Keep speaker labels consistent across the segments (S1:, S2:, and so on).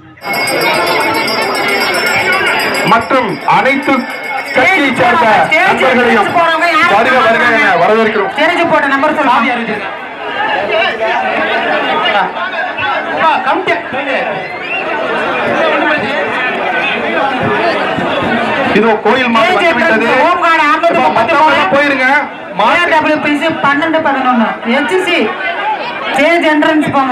S1: மற்றும் அனைத்து கட்சியை சேர்ந்த நண்பர்களையும் வருக வருக என வரவேற்கிறோம்
S2: தெரிஞ்சு போட்ட நம்பர் சொல்லு
S1: இதோ கோயில் மாடு வந்து விட்டது
S2: ஹோம்கார்டு ஆம்பது
S1: இப்ப
S2: முப்பத்தி
S1: மத்தவங்க
S2: மூணு
S1: போயிருங்க மாட்டு
S2: ஏடபிள்யூபிசி பன்னெண்டு பதினொன்னு எச்சிசி சேஞ்ச் என்ட்ரன்ஸ் போங்க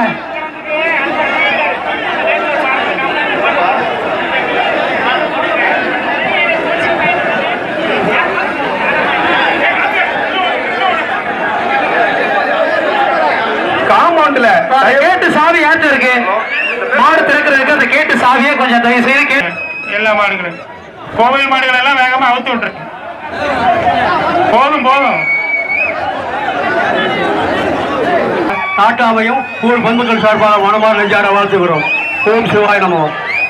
S1: காம்பவுண்ட்ல
S2: கேட்டு சாவி யார்கிட்ட இருக்கு மாடு திறக்கிறதுக்கு அந்த கேட்டு சாவியே கொஞ்சம் தயவு செய்து கேட்டு
S3: எல்லா மாடுகளும் கோவில் மாடுகள் எல்லாம் வேகமா அவுத்து விட்டுருக்கு போதும் போதும்
S4: டாட்டாவையும் கூழ் பொதுமக்கள் சார்பாக மனமார் நெஞ்சார வாழ்த்துகிறோம் ஓம் சிவாய் நமோ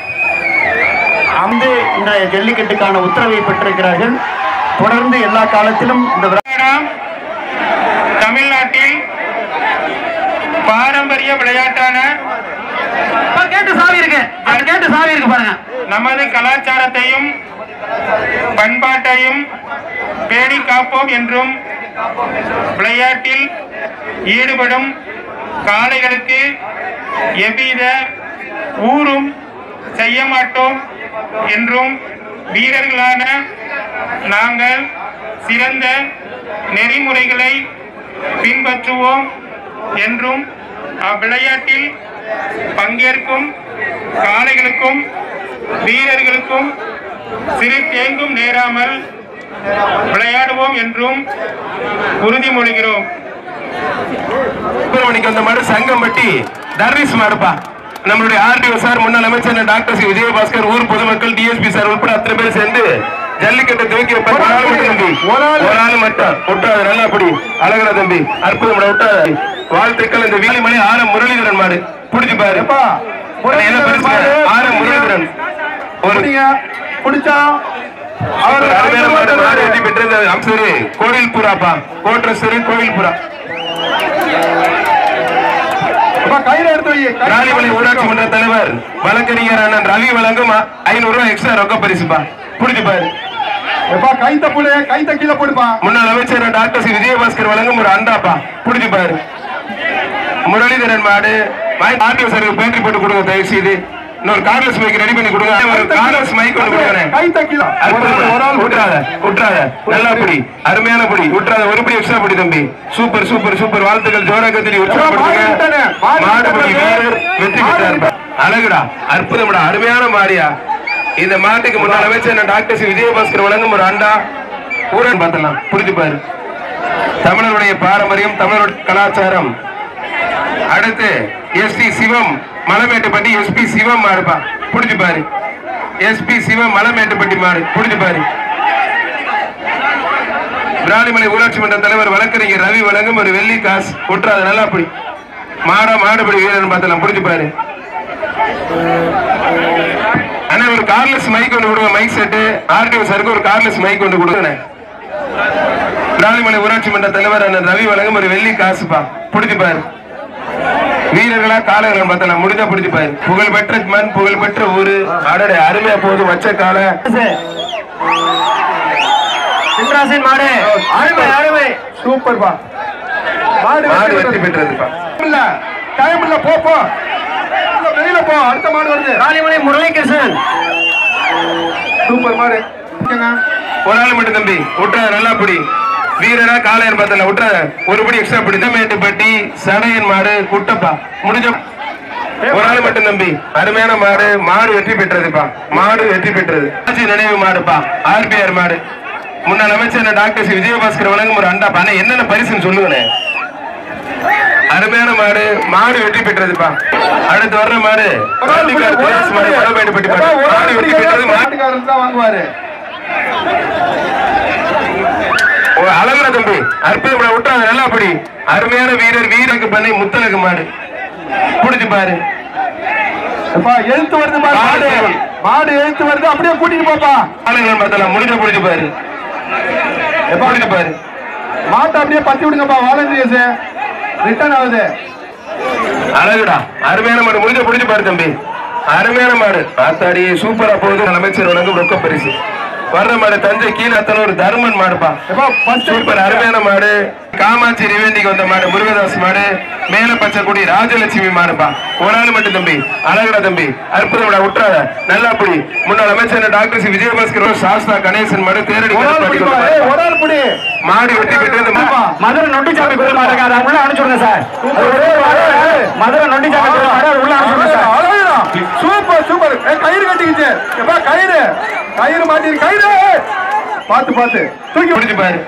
S5: வந்து இன்றைய ஜல்லிக்கட்டுக்கான உத்தரவை பெற்றிருக்கிறார்கள் தொடர்ந்து எல்லா காலத்திலும் இந்த விழா-
S3: விளையாடம் தமிழ்நாட்டில் பாரம்பரிய விளையாட்டான
S2: கேட்டு சாவி இருக்கு அந்த கேட்டு சாவி இருக்கு பாருங்க
S3: நமது கலாச்சாரத்தையும் பண்பாட்டையும் பேணி காப்போம் என்றும் விளையாட்டில் ஈடுபடும் காளைகளுக்கு எவ்வித ஊரும் செய்ய மாட்டோம் என்றும் வீரர்களான நாங்கள் சிறந்த நெறிமுறைகளை பின்பற்றுவோம் என்றும் அவ்விளையாட்டில் பங்கேற்கும் காளைகளுக்கும் வீரர்களுக்கும் சிறு தேங்கும் நேராமல் விளையாடுவோம் என்றும் உறுதிமொழிகிறோம்
S1: சுப்பிரமணிக்கு வந்த மாடு சங்கம்பட்டி தர்வீஸ் மாடுப்பா நம்மளுடைய ஆர்டிஓ சார் முன்னாள் அமைச்சர் டாக்டர் சி விஜயபாஸ்கர் ஊர் பொதுமக்கள் டிஎஸ்பி சார் உட்பட அத்தனை பேர் சேர்ந்து ஜல்லிக்கட்டை துவக்கி வைப்பார். ஒரு ஆள் மட்டும் தம்பி ஒரு ஆள் மட்டும் விட்டாது நல்லா அப்படி அழகா தம்பி அற்புதம் விட்டாது வாழ்த்துக்கள் இந்த வீலிமணி ஆர முரளிதரன் மாடு பிடிச்சு பாரு என்ன பரிசு ஆர முரளிதரன் ஒரு பிடிச்சா அவர் அருமையான மாடு மாடு வெற்றி பெற்றது அம்சரி கோவில் புறாப்பா கோட்டரசரி கோவில் புறா கையில எடுத்து வை ராணிமலை ஊராட்சி மன்ற தலைவர் வழக்கறிஞர் அண்ணன் ரவி வழங்கும் ஐநூறு ரூபாய் எக்ஸ்ட்ரா ரொக்க பரிசுப்பா புடிச்சு பாரு
S6: எப்பா கைத்த புள்ள கைத்த கீழே போடுப்பா
S1: முன்னாள் அமைச்சர் டாக்டர் சி விஜயபாஸ்கர் வழங்கும் ஒரு அண்டாப்பா புடிச்சு பாரு முரளிதரன் மாடு ஆர்டிஓ சாருக்கு பேட்டரி போட்டு கொடுங்க தயவு செய்து இன்னொரு கார்லெஸ் மைக் ரெடி பண்ணி கொடுங்க ஒரு கார்லெஸ் மைக் ஒன்று கொடுக்குறேன்
S6: கைத்த கீழே
S1: அற்புதம். ஒரு ஆள் விட்டுறாத விட்டுறாத நல்லா பிடி அருமையான பிடி விட்டுறாத ஒரு பிடி எக்ஸ்ட்ரா பிடி தம்பி சூப்பர் சூப்பர் சூப்பர் வாழ்த்துக்கள் ஜோரா கத்திரி உற்சாகப்படுத்துங்க மாடுபடி வீரர் வெற்றி பெற்றார் அழகுடா அற்புதம்டா அருமையான மாடியா இந்த மாட்டுக்கு முன்னாள் அமைச்சர் டாக்டர் சி விஜயபாஸ்கர் வழங்கும் ஒரு அண்டா ஊரன் பார்த்தலாம் புரிஞ்சு பாரு தமிழருடைய பாரம்பரியம் தமிழருடைய கலாச்சாரம் அடுத்து எஸ்பி சிவம் மலமேட்டுப்பட்டி எஸ்பி சிவம் மாடுப்பா புடிச்சு பாரு எஸ்பி சிவம் மலமேட்டுப்பட்டி மாடு புடிச்சு பாரு விராலிமலை ஊராட்சி மன்ற தலைவர் வழக்கறிஞர் ரவி வழங்கும் ஒரு வெள்ளி காசு விட்டுறாது நல்லா அப்படி மாடா மாடுபடி வீரன் பார்த்தலாம் புடிச்சு பாரு அண்ணா ஒரு கார்லெஸ் மைக் ஒன்று கொடுங்க மைக் செட்டு ஆர்டிஓ சாருக்கு ஒரு கார்லெஸ் மைக் ஒன்று கொடுங்க விராலிமலை ஊராட்சி மன்ற தலைவர் அண்ணன் ரவி வழங்கும் ஒரு வெள்ளி காசுப்பா புடிச்சு பாரு வீரர்களா காலங்களா பார்த்தலாம் முடிஞ்சா பிடிச்சு பாரு புகழ் பெற்ற மண் புகழ் பெற்ற ஊரு அடடே அருமையா போகுது வச்ச கால
S4: சின்ராசின் மாடு அருமை அருமை
S6: சூப்பர்ப்பா மாடு
S1: மாடு வெற்றி பெற்றதுப்பா
S6: இல்ல டைம் இல்ல போ போ இல்ல, வெளியில போ அடுத்த மாடு வருது
S4: ராணிமலை முரளிகிருஷ்ணன்
S6: சூப்பர் மாடு ஓகேங்க.
S1: ஒரு ஆள் மட்டும் தம்பி விட்டுறாத நல்லா பிடி வீரரா காளையர் பார்த்தல விட்டுறாத ஒரு படி எக்ஸ்ட்ரா பிடி மேட்டுப்பட்டி சடையன் மாடு குட்டப்பா முடிஞ்ச ஒரு ஆள் மட்டும் தம்பி அருமையான மாடு மாடு வெற்றி பெற்றதுப்பா மாடு வெற்றி பெற்றது ஆட்சி நினைவு மாடுப்பா ஆர்பிஆர் மாடு முன்னாள் அமைச்சர் டாக்டர் சி விஜயபாஸ்கர் வழங்கும் ஒரு அண்டா அண்ணா என்னென்ன பரிசுன்னு சொல்லுங்கண்ணே அருமையான மாடு மாடு வெற்றி பெற்றதுப்பா அடுத்து வர்ற மாடு பாண்டிகார் தேவஸ் மாடு வடமேட்டுப்பட்டி
S6: எப்பா,
S1: மாடு
S6: ஒரு
S1: மாடு
S6: ஆள்
S1: வெற்றி பெற்றது மாடு
S6: மாட்டுக்காரர் தான் வாங்குவாரு
S1: ஒரு அழகுல தம்பி அற்புதம் விட்டாங்க நல்லா அப்படி அருமையான வீரர் வீரருக்கு பண்ணி முத்தலகு மாடு புடிச்சு பாரு
S6: எப்பா எழுத்து வருது பாரு மாடு மாடு எழுத்து வருது அப்படியே கூட்டிட்டு போப்பா
S1: ஆளுங்களை பார்த்தலாம் முடிஞ்ச புடிச்சு பாரு புடிச்சு பாரு
S6: மாட்டை அப்படியே பத்தி விடுங்கப்பா வாலண்டியர்ஸ் ரிட்டர்ன் ஆகுது
S1: அழகுடா அருமையான மாடு முடிஞ்ச புடிச்சு பாரு தம்பி அருமையான மாடு ஆத்தாடி சூப்பரா போகுது அமைச்சர் வழங்கும் ரொக்க பரிசு வர்ற மாடு தஞ்சை கீழத்தனூர் தர்மன் மாடுப்பா சூப்பர் அருமையான மாடு காமாட்சி ரிவேண்டிக்கு வந்த மாடு முருகதாஸ் மாடு மேல பச்சைக்குடி ராஜலட்சுமி மாடுப்பா ஒரு ஆள் மட்டும் தம்பி அழகடா தம்பி அற்புதம் விட்டுறாத நல்லா புடி முன்னாள் அமைச்சர் டாக்டர் சி விஜயபாஸ்கர் சாஸ்தா கணேசன் மாடு தேரடி கருப்பாட்டி கொண்ட மாடு.
S6: ஒரு ஆள் புடி
S1: மாடு வெட்டி பெற்றது
S2: மதுரை நொண்டிச்சாமி கோயில் மாடுங்க அதை உள்ள அனுப்பிச்சுடுங்க சார் மதுரை நொண்டிச்சாமி கோயில் மாடு அதை உள்ள அனுப்பிச்சுடுங்க சார்
S6: அழகுடா. சூப்பர் சூப்பர் ஏய், கயிறு கட்டிக்கிச்சு எப்பா கயிறு கயிறு மாட்டி கயிறு பாத்து பாத்து தூக்கி
S1: முடிஞ்சு பாரு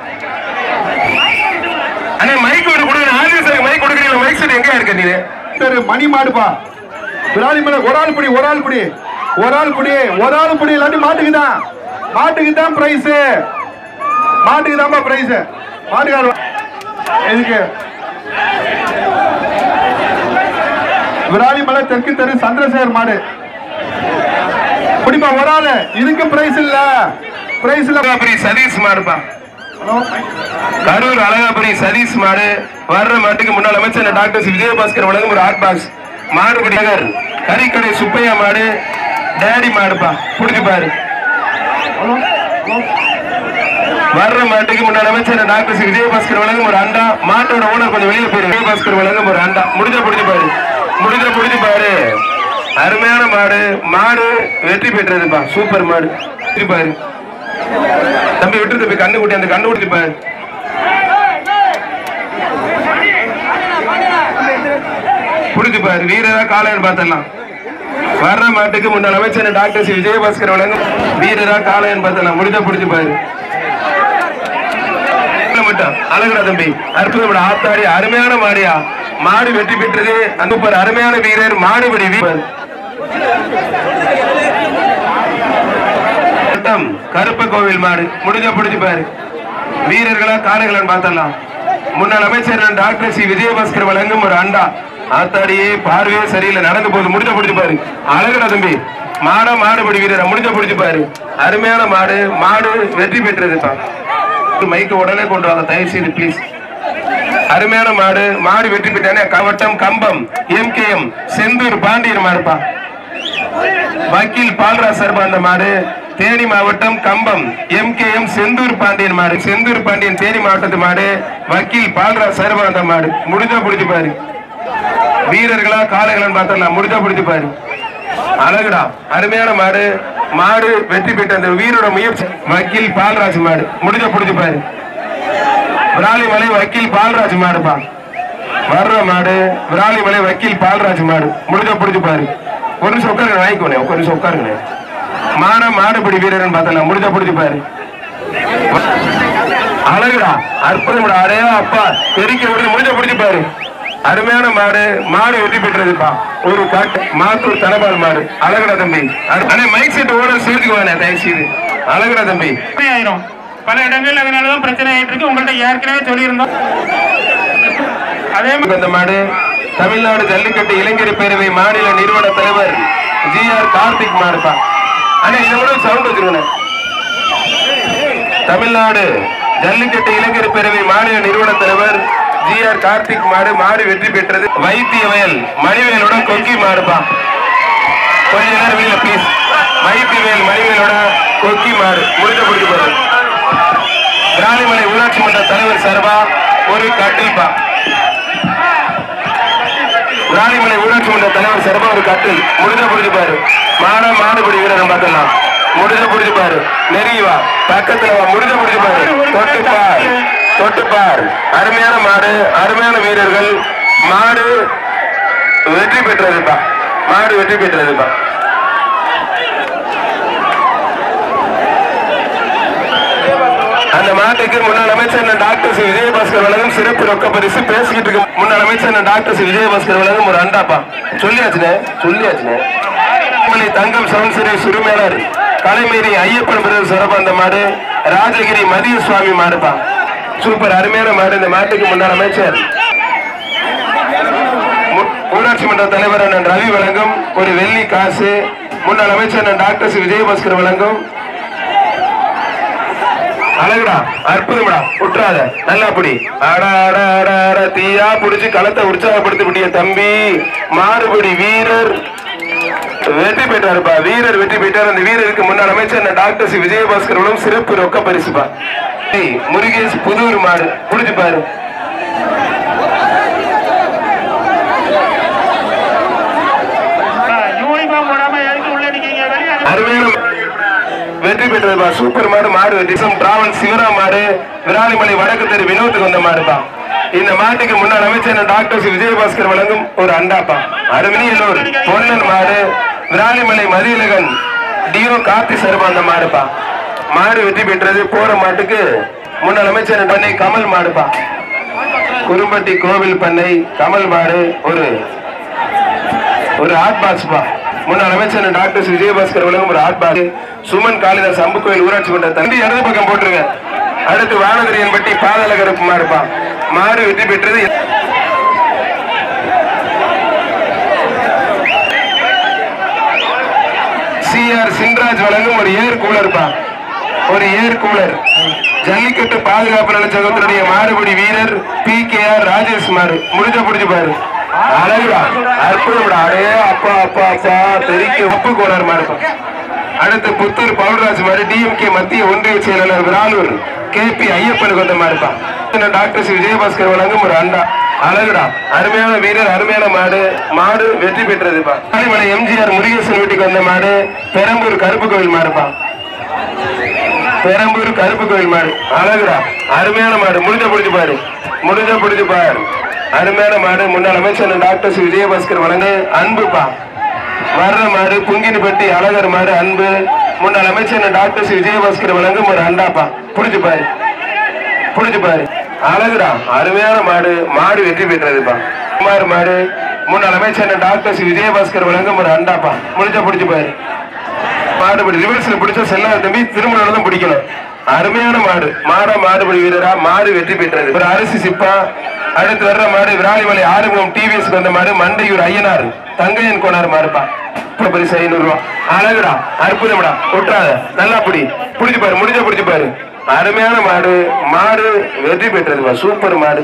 S1: அண்ணா மைக் ஒரு கொடுங்க ஆதிய சார் மைக் கொடுக்குறீங்க மைக் செட் எங்க இருக்க நீ
S6: பேரு மணி மாடுப்பா விராலி மேல ஒரு ஆள் புடி ஒரு ஆள் புடி ஒரு ஆள் புடி ஒரு ஆள் புடி இல்லாட்டி மாட்டுக்கு தான் மாட்டுக்கு தான் பிரைஸ் மாட்டுக்கு தான்ப்பா பிரைஸ் மாட்டுக்கார எதுக்கு விராலிமலை தெற்கு தெரு சந்திரசேகர் மாடு பிடிப்பா ஒரு ஆளு இதுக்கு பிரைஸ் இல்ல பிரைஸ் இல்ல
S1: அழகாபுரி சதீஷ் மாடுப்பா கரூர் அழகாபுரி சதீஷ் மாடு வர்ற மாட்டுக்கு முன்னாள் அமைச்சர் டாக்டர் சி விஜயபாஸ்கர் வழங்கும் ஒரு ஹாட் பாக்ஸ் மாடுபடி நகர் கறிக்கடை சுப்பையா மாடு டேடி மாடுப்பா புடிச்சு பாரு வர்ற மாட்டுக்கு முன்னாள் அமைச்சர் டாக்டர் சி விஜயபாஸ்கர் வழங்கும் ஒரு அண்டா மாட்டோட ஓனர் கொஞ்சம் வெளியே போயிரு விஜயபாஸ்கர் வழங்கும் ஒரு அண்டா முடிஞ்ச புடிச்சு பாரு முடிஞ்ச புடிச்சு பாரு அருமையான மாடு மாடு வெற்றி பெற்றதுப்பா சூப்பர் மாடு வெற்றி பாரு தம்பி விட்டு தம்பி கண்ணு குட்டி அந்த கண்ணு குட்டி பாரு புடிச்சு பாரு வீரரா காளையன் பார்த்தலாம் வர்ற மாட்டுக்கு முன்னாள் அமைச்சர் டாக்டர் சி விஜயபாஸ்கர் வழங்கும் வீரரா காளையன் பார்த்தலாம் முடிஞ்சா புடிச்சு பாரு இல்ல மட்டும் அழகுடா தம்பி அற்புதம் ஆத்தாடி அருமையான மாடியா மாடு வெற்றி பெற்றது அந்த ஒரு அருமையான வீரர் மாடுபடி வீரர் வட்டம் கருப்ப கோவில் மாடு முடிஞ்ச பிடிச்சு பாரு வீரர்களா காளைகளான்னு பார்த்தலாம் முன்னாள் அமைச்சர் டாக்டர் சி விஜயபாஸ்கர் வழங்கும் ஒரு அண்டா ஆத்தாடியே பார்வையே சரியில்லை நடந்து போகுது முடிஞ்ச பிடிச்சு பாரு அழகுடா தம்பி மாடா மாடுபடி வீரர் முடிஞ்ச பிடிச்சு பாரு அருமையான மாடு மாடு வெற்றி பெற்றதுப்பா மைக்க உடனே கொண்டு வாங்க தயவு செய்து ப்ளீஸ் அருமையான மாடு மாடு வெற்றி பெற்றானே கவட்டம் கம்பம் எம்கேஎம் செந்தூர் பாண்டியன் மாடுப்பா வக்கீல் பால்ராஜ் சார்பா அந்த மாடு தேனி மாவட்டம் கம்பம் எம்கேஎம் செந்தூர் பாண்டியன் மாடு செந்தூர் பாண்டியன் தேனி மாவட்டத்து மாடு வக்கீல் பால்ராஜ் சார்பா அந்த மாடு முடிஞ்சா பிடிச்சு பாரு வீரர்களா காளைகளான்னு பார்த்தலாம் முடிஞ்சா பிடிச்சு பாரு அழகுடா அருமையான மாடு மாடு வெற்றி பெற்ற அந்த வீரோட முயற்சி வக்கீல் பால்ராஜ் மாடு முடிஞ்ச பிடிச்சு பாரு விராலிமலை வக்கீல் பால்ராஜ் மாடுப்பா வர்ற மாடு விராலிமலை வக்கீல் பால்ராஜ் மாடு முடிஞ்ச பிடிச்சு பாரு ஒரு நிமிஷம் உட்காருங்க வாங்கிக்கோனே ஒரு நிமிஷம் உட்காருங்க மாட மாடுபடி வீரர்னு பார்த்தலாம் முடிஞ்ச பிடிச்சு பாரு அழகுடா அற்புதம்டா அடையா அப்பா பெருக்கி விடுறது முடிஞ்ச பிடிச்சு பாரு அருமையான மாடு மாடு வெற்றி பெற்றதுப்பா ஒரு காட்டு மாத்தூர் தனபால் மாடு அழகுடா தம்பி அண்ணே மைக் செட் ஓட சேர்த்துக்கு வானே தயவு செய்து அழகுடா தம்பி
S3: பிரச்சனை ஆயிரும் பல இடங்கள்ல அதனாலதான் பிரச்சனை ஆயிட்டு இருக்கு உங்கள்ட்ட ஏற்கனவே சொல்லியிருந்தோம் அதே மாதிரி
S1: அந்த மாடு தமிழ்நாடு ஜல்லிக்கட்டு இளைஞர் பேரவை மாநில நிறுவன தலைவர் ஜி ஆர் கார்த்திக் மாடுப்பா அண்ணே இதை விட சவுண்ட் வச்சிருக்கேன் தமிழ்நாடு ஜல்லிக்கட்டு இளைஞர் பேரவை மாநில நிறுவன தலைவர் ஜி ஆர் கார்த்திக் மாடு மாடு வெற்றி பெற்றது வைத்தியவயல் மணிவேலோட கொக்கி மாடுப்பா கொஞ்ச நேரம் வெளியில ப்ளீஸ் வைத்தியவேல் மணிவேலோட கொக்கி மாடு முடிஞ்ச முடிஞ்சு போறது கிராலிமலை ஊராட்சி மன்ற தலைவர் சர்வா ஒரு கட்டில்பா ராணிமலை ஊராட்சி மன்ற தலைவர் சர்வா ஒரு கட்டில் முடிஞ்ச புடிச்சு பாரு மாட மாடுபடி வீரர் பார்த்தலாம் முடிஞ்ச புடிச்சு பாரு நெருங்கி வா பக்கத்துல வா முடிஞ்ச புடிச்சு பாரு தொட்டு பார் தொட்டு பார் அருமையான மாடு அருமையான வீரர்கள் மாடு வெற்றி பெற்றதுப்பா மாடு வெற்றி பெற்றதுப்பா அந்த மாட்டுக்கு முன்னாள் அமைச்சர் டாக்டர் சி விஜயபாஸ்கர் வழங்கும் சிறப்பு ரொக்க பரிசு பேசிக்கிட்டு இருக்கு முன்னாள் அமைச்சர் டாக்டர் சி விஜயபாஸ்கர் வழங்கும் ஒரு அண்டாப்பா சொல்லியாச்சுனே சொல்லியாச்சுனே மலை தங்கம் சவன்சிறை சுருமேலர் கலைமேரி ஐயப்பன் பிரதர் சிறப்பு அந்த மாடு ராஜகிரி மதிய சுவாமி மாடுப்பா சூப்பர் அருமையான மாடு இந்த மாட்டுக்கு முன்னாள் அமைச்சர் மு- ஊராட்சி மன்ற தலைவர் அண்ணன் ரவி வழங்கும் ஒரு வெள்ளி காசு முன்னாள் அமைச்சர் அண்ணன் டாக்டர் சி விஜயபாஸ்கர் வழங்கும் அழகுடா அற்புதம்டா விட்டுறாத நல்லா புடி அட அட அட அட தீயா புடிச்சு களத்தை உற்சாகப்படுத்தி விட்டிய தம்பி மாறுபடி வீரர் வெற்றி பெற்றாருப்பா வீரர் வெற்றி பெற்றார் அந்த வீரருக்கு முன்னாள் அமைச்சர் டாக்டர் சி விஜயபாஸ்கர் அவர்களும் சிறப்பு ரொக்க பரிசுப்பா ஏய், முருகேஷ் புதூர் மாடு புடிச்சு பாரு
S3: யூனிஃபார்ம் போடாம எதுக்கு உள்ள நிக்கீங்க வெளியே
S1: அருமையான வெற்றி பெற்றதுப்பா சூப்பர் மாடு மாடு வெற்றி டிராவல் சிவரா மாடு விராலிமலை வடக்கு தெரு வினோத்துக்கு வந்த மாடுப்பா இந்த மாட்டுக்கு முன்னாள் அமைச்சர் டாக்டர் சி விஜயபாஸ்கர் வழங்கும் ஒரு அண்டாப்பா அருமையிலூர் பொன்னன் மாடு விராலிமலை மதியழகன் டியோ கார்த்தி சர்மா அந்த மாடுப்பா மாடு வெற்றி பெற்றது போற மாட்டுக்கு முன்னாள் அமைச்சர் பண்ணை கமல் மாடுப்பா குரும்பட்டி கோவில் பண்ணை கமல் மாடு ஒரு ஒரு ஹாட் பாக்ஸ் பா முன்னாள் அமைச்சர் டாக்டர் சி. விஜயபாஸ்கர் வழங்கும் ஒரு ஹாட் பாக்ஸ் சுமன் காளிதாஸ் அம்பு கோயில் ஊராட்சி மன்ற தந்தி இடது பக்கம் போட்டுருங்க அடுத்து வானதிரியன் பட்டி பாதாள கருப்பு மாடுப்பா மாடு வெற்றி பெற்றது சிஆர் சின்ராஜ் வழங்கும் ஒரு ஏர் கூலர்ப்பா ஒரு ஏர் கூலர் ஜல்லிக்கட்டு பாதுகாப்பு நலச்சங்கத்தினுடைய மாடுபிடி வீரர் பி கே ஆர் ராஜேஷ் மாடு முடிஞ்ச புடிச்சு பாரு அழகுடா அற்புதம்டா அடே அப்பா அப்பா அப்பா தெரிக்க உப்பு கோளாறு மாடுப்பா அடுத்து புத்தூர் பவுன்ராஜ் மாடு டிஎம்கே மத்திய ஒன்றிய செயலாளர் விராலூர் கே பி ஐயப்பனுக்கு வந்த மாடுப்பா டாக்டர் சி விஜயபாஸ்கர் வழங்கும் ஒரு அண்டா அழகுடா அருமையான வீரர் அருமையான மாடு மாடு வெற்றி பெற்றதுப்பா காளிமலை எம்ஜிஆர் முருகேசன் வீட்டுக்கு வந்த மாடு பெரம்பூர் கருப்பு கோவில் மாடுப்பா பெரம்பூர் கருப்பு கோவில் மாடு அழகுடா அருமையான மாடு முடிஞ்ச பிடிச்சு பாரு முடிஞ்ச பிடிச்சு பாரு அருமையான மாடு முன்னாள் அமைச்சர் டாக்டர் சி விஜயபாஸ்கர் வழங்க அன்புப்பா வர்ற மாடு புங்கினிப்பட்டி அழகர் மாடு அன்பு முன்னாள் அமைச்சர் டாக்டர் சி விஜயபாஸ்கர் வழங்கும் ஒரு அண்டாப்பா புடிச்சு பாரு புடிச்சு பாரு அழகுடா அருமையான மாடு மாடு வெற்றி பெற்றதுப்பா குமார் மாடு முன்னாள் அமைச்சர் டாக்டர் சி விஜயபாஸ்கர் வழங்கும் ஒரு அண்டாப்பா முடிஞ்ச புடிச்சு பாரு மாடுபடி ரிவர்ஸ்ல பிடிச்ச செல்லாத தம்பி திரும்ப தான் பிடிக்கணும் அருமையான மாடு மாடா மாடுபடி வீரரா மாடு வெற்றி பெற்றது ஒரு அரிசி சிப்பா அடுத்து வர்ற மாடு விராலிமலை ஆறுமுகம் டிவிஎஸ் வந்த மாடு மண்டையூர் ஐயனார் தங்கையன் கோனார் மாடுப்பா இப்ப பரிசு ஐநூறு ரூபா அழகுடா அற்புதம்டா விட்டுறாத நல்லா பிடி பிடிச்சு பாரு முடிஞ்ச பிடிச்சு பாரு அருமையான மாடு மாடு வெற்றி பெற்றதுப்பா சூப்பர் மாடு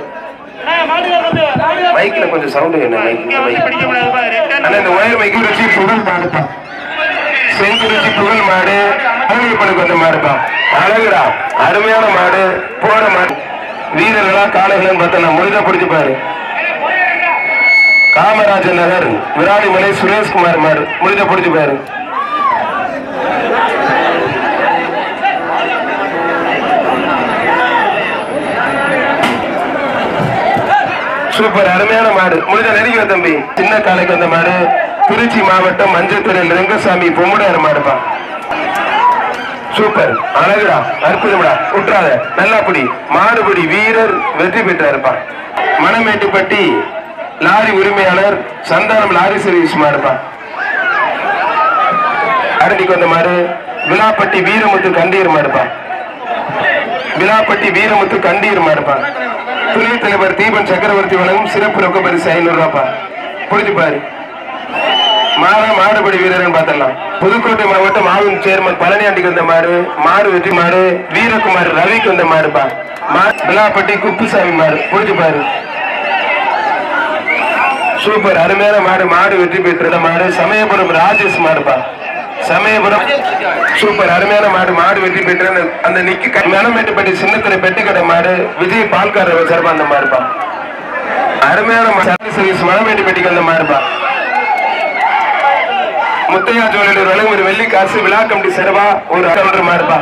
S1: மைக்ல கொஞ்சம் சவுண்ட் என்ன மைக் மைக்
S3: பிடிக்க முடியாதுப்பா ரிட்டர்ன்
S1: ஆனா இந்த ஒயர் மைக்கு வச்சு புகழ் மாடுப்பா செங்குறிச்சி புகழ் மாடு அழகுப்பனுக்கு வந்த மாடுப்பா அழகுடா அருமையான மாடு போற மாடு வீரர்களா காளைகளும் பார்த்தா முடிஞ்சா பிடிச்சு பாரு காமராஜர் நகர் விராலிமலை சுரேஷ்குமார் மாடு முடிஞ்ச பிடிச்சு பாரு சூப்பர் அருமையான மாடு முடிஞ்ச நெருங்கி வா தம்பி சின்ன காலைக்கு வந்த மாடு திருச்சி மாவட்டம் மஞ்சத்துறையில் ரெங்கசாமி பொம்முடார் மாடுப்பா சூப்பர் அழகுடா அற்புதம்டா விட்டுறாத நல்லா புடி மாடுபிடி வீரர் வெற்றி பெற்றாருப்பா மணமேட்டுப்பட்டி லாரி உரிமையாளர் சந்தானம் லாரி சர்வீஸ் மாடுப்பா அரண்டிக்கு வந்த மாடு விழாப்பட்டி வீரமுத்து கண்டீர் மாடுப்பா விழாப்பட்டி வீரமுத்து கண்டீர் மாடுப்பா துணைத் தலைவர் தீபன் சக்கரவர்த்தி வழங்கும் சிறப்பு ரொக்க பரிசு ஐநூறு ரூபாப்பா புரிஞ்சு பாரு மாதா மாடுபடி வீரர்னு பார்த்தலாம் புதுக்கோட்டை மாவட்டம் ஆவின் சேர்மன் பழனியாண்டிக்கு வந்த மாடு மாடு வெற்றி மாடு வீரகுமார் ரவிக்கு வந்த மாடுப்பா மா- விழாப்பட்டி குப்புசாமி மாடு புரிஞ்சு பாரு சூப்பர் அருமையான மாடு மாடு வெற்றி பெற்ற மாடு சமயபுரம் ராஜேஷ் மாடுப்பா சமயபுரம் சூப்பர் அருமையான மாடு மாடு வெற்றி பெற்ற அந்த- அந்த நிக்கு மெனமேட்டுப்பட்டி சின்னத்திரை பெட்டிக்கடை மாடு விஜய் பால்கார சார்பா அந்த மாடுப்பா அருமையான மாடு சர்வீஸ் மணமேட்டுப்பட்டிக்கு அந்த மாடுப்பா முத்தையா ஜுவல்லரி வழங்கும் ஒரு வெள்ளி காசு விழா கமிட்டி செலவா ஒரு கவுண்டர் மாடுப்பா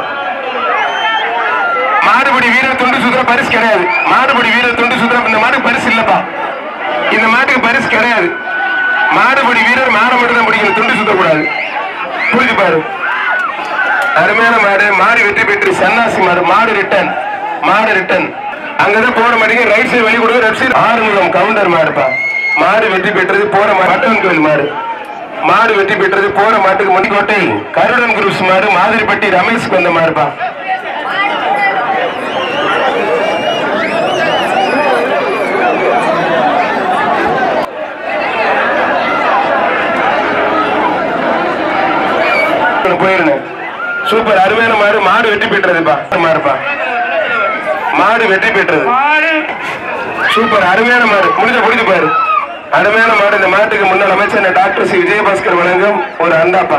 S1: மாடுபடி வீரர் துண்டு சுத்திர பரிசு கிடையாது மாடுபடி வீரர் துண்டு சுத்திர இந்த மாட்டுக்கு பரிசு இல்லப்பா இந்த மாட்டுக்கு பரிசு கிடையாது மாடுபடி வீரர் மாடை மட்டும் தான் பிடிக்கணும் துண்டு சுத்தக்கூடாது புரிஞ்சு பாரு அருமையான மாடு மாடு வெற்றி பெற்று சன்னாசி மாடு மாடு ரிட்டன் மாடு ரிட்டன் அங்கதான் போற மாட்டீங்க ரைட் சைடு வெளி கொடுங்க லெஃப்ட் சைடு ஆறுமுகம் கவுண்டர் மாடுப்பா மாடு வெற்றி பெற்றது போற மாடு மட்டன் கோயில் மாடு மாடு வெற்றி பெற்றது போற மாட்டுக்கு மணிக்கோட்டை கருடன் குரூப்ஸ் மாடு மாதிரிப்பட்டி ரமேஷ்க்கு வந்த மாடுப்பா போயிருந்தேன் சூப்பர் அருமையான மாடு மாடு வெற்றி பெற்றதுப்பா மாடுப்பா மாடு வெற்றி பெற்றது
S3: மாடு
S1: சூப்பர் அருமையான மாடு முடிஞ்ச முடிஞ்சு பாரு அருமையான மாடு இந்த மாட்டுக்கு முன்னாள் அமைச்சர் டாக்டர் சி விஜயபாஸ்கர் வழங்கும் ஒரு அண்டாப்பா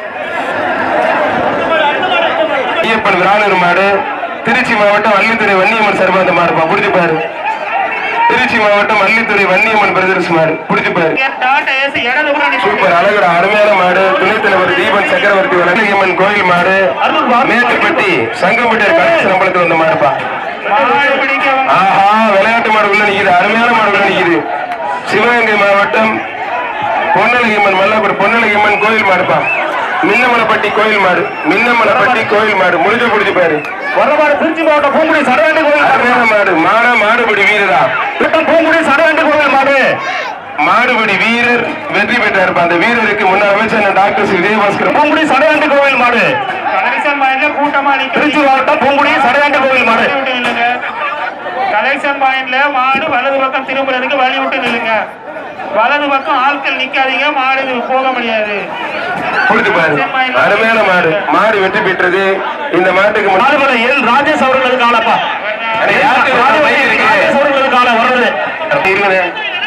S1: ஐயப்பன் விரானூர் மாடு திருச்சி மாவட்டம் வள்ளித்துறை வன்னியம்மன் சார்பா அந்த மாடுப்பா புரிஞ்சு பாரு திருச்சி மாவட்டம் வள்ளித்துறை வன்னியம்மன் பிரதர்ஸ் மாடு புரிஞ்சு பாரு
S3: டாடா ஏசி இடது கூட நிற்கும்
S1: சூப்பர் அழகர் அருமையான மாடு துணைத் தலைவர் தீபன் சக்கரவர்த்தி வளர்ச்சியம்மன் கோயில் மாடு மேட்டுப்பட்டி சங்கம்பட்டி கடைசி நம்பளத்தில் வந்த மாடுப்பா
S3: மாடு பிடிக்க வந்து
S1: ஆஹா விளையாட்டு மாடு உள்ள நிக்குது அருமையான மாடு உள்ள நிக்குது சிவகங்கை மாவட்டம் பொன்னலகியம்மன் மல்லாப்பூர் பொன்னலகியம்மன் கோயில் மாடுப்பா மின்னமலைப்பட்டி கோயில் மாடு மின்னமலைப்பட்டி கோயில் மாடு முடிஞ்சு புடிச்சு பாரு
S2: வரவாடு திருச்சி மாவட்டம் பூங்குடி சரவேண்டி கோவில்
S1: அருமையான மாடு மாடா மாடுபடி வீரரா
S2: திட்டம் பூங்குடி சரவேண்டி கோவில் மாடு
S1: மாடுபடி வீரர் வெற்றி பெற்றார் அந்த வீரருக்கு முன்னாள் அமைச்சர் டாக்டர் சி விஜயபாஸ்கர்
S2: பூங்குடி சரவேண்டி கோவில் மாடு
S3: கலெக்ஷன் பாயிண்ட்ல கூட்டமா
S2: திருச்சி
S3: நிற்கிறது
S2: மாவட்டம் பூங்குடி சரவேண்டி கோவில் மாடு
S3: வழி விட்டு நில்லுங்க கலெக்ஷன் பாயிண்ட்ல மாடு வலது பக்கம் திரும்புறதுக்கு வழி விட்டு நில்லுங்க வலது பக்கம் ஆட்கள் நிக்காதீங்க மாடு இது போக முடியாது
S1: புரிஞ்சு பாரு அருமையான மாடு மாடு வெற்றி பெற்றது இந்த மாட்டுக்கு முன்னாள்
S2: மாடுபலை எல் ராஜேஷ் அவர்களுக்கானப்பா
S1: அடே, யாருக்கு ஒரு மை இருக்கு?
S2: ராஜேஷ் அவர்களுக்கான வருது
S1: அப்படி இருக்குதே.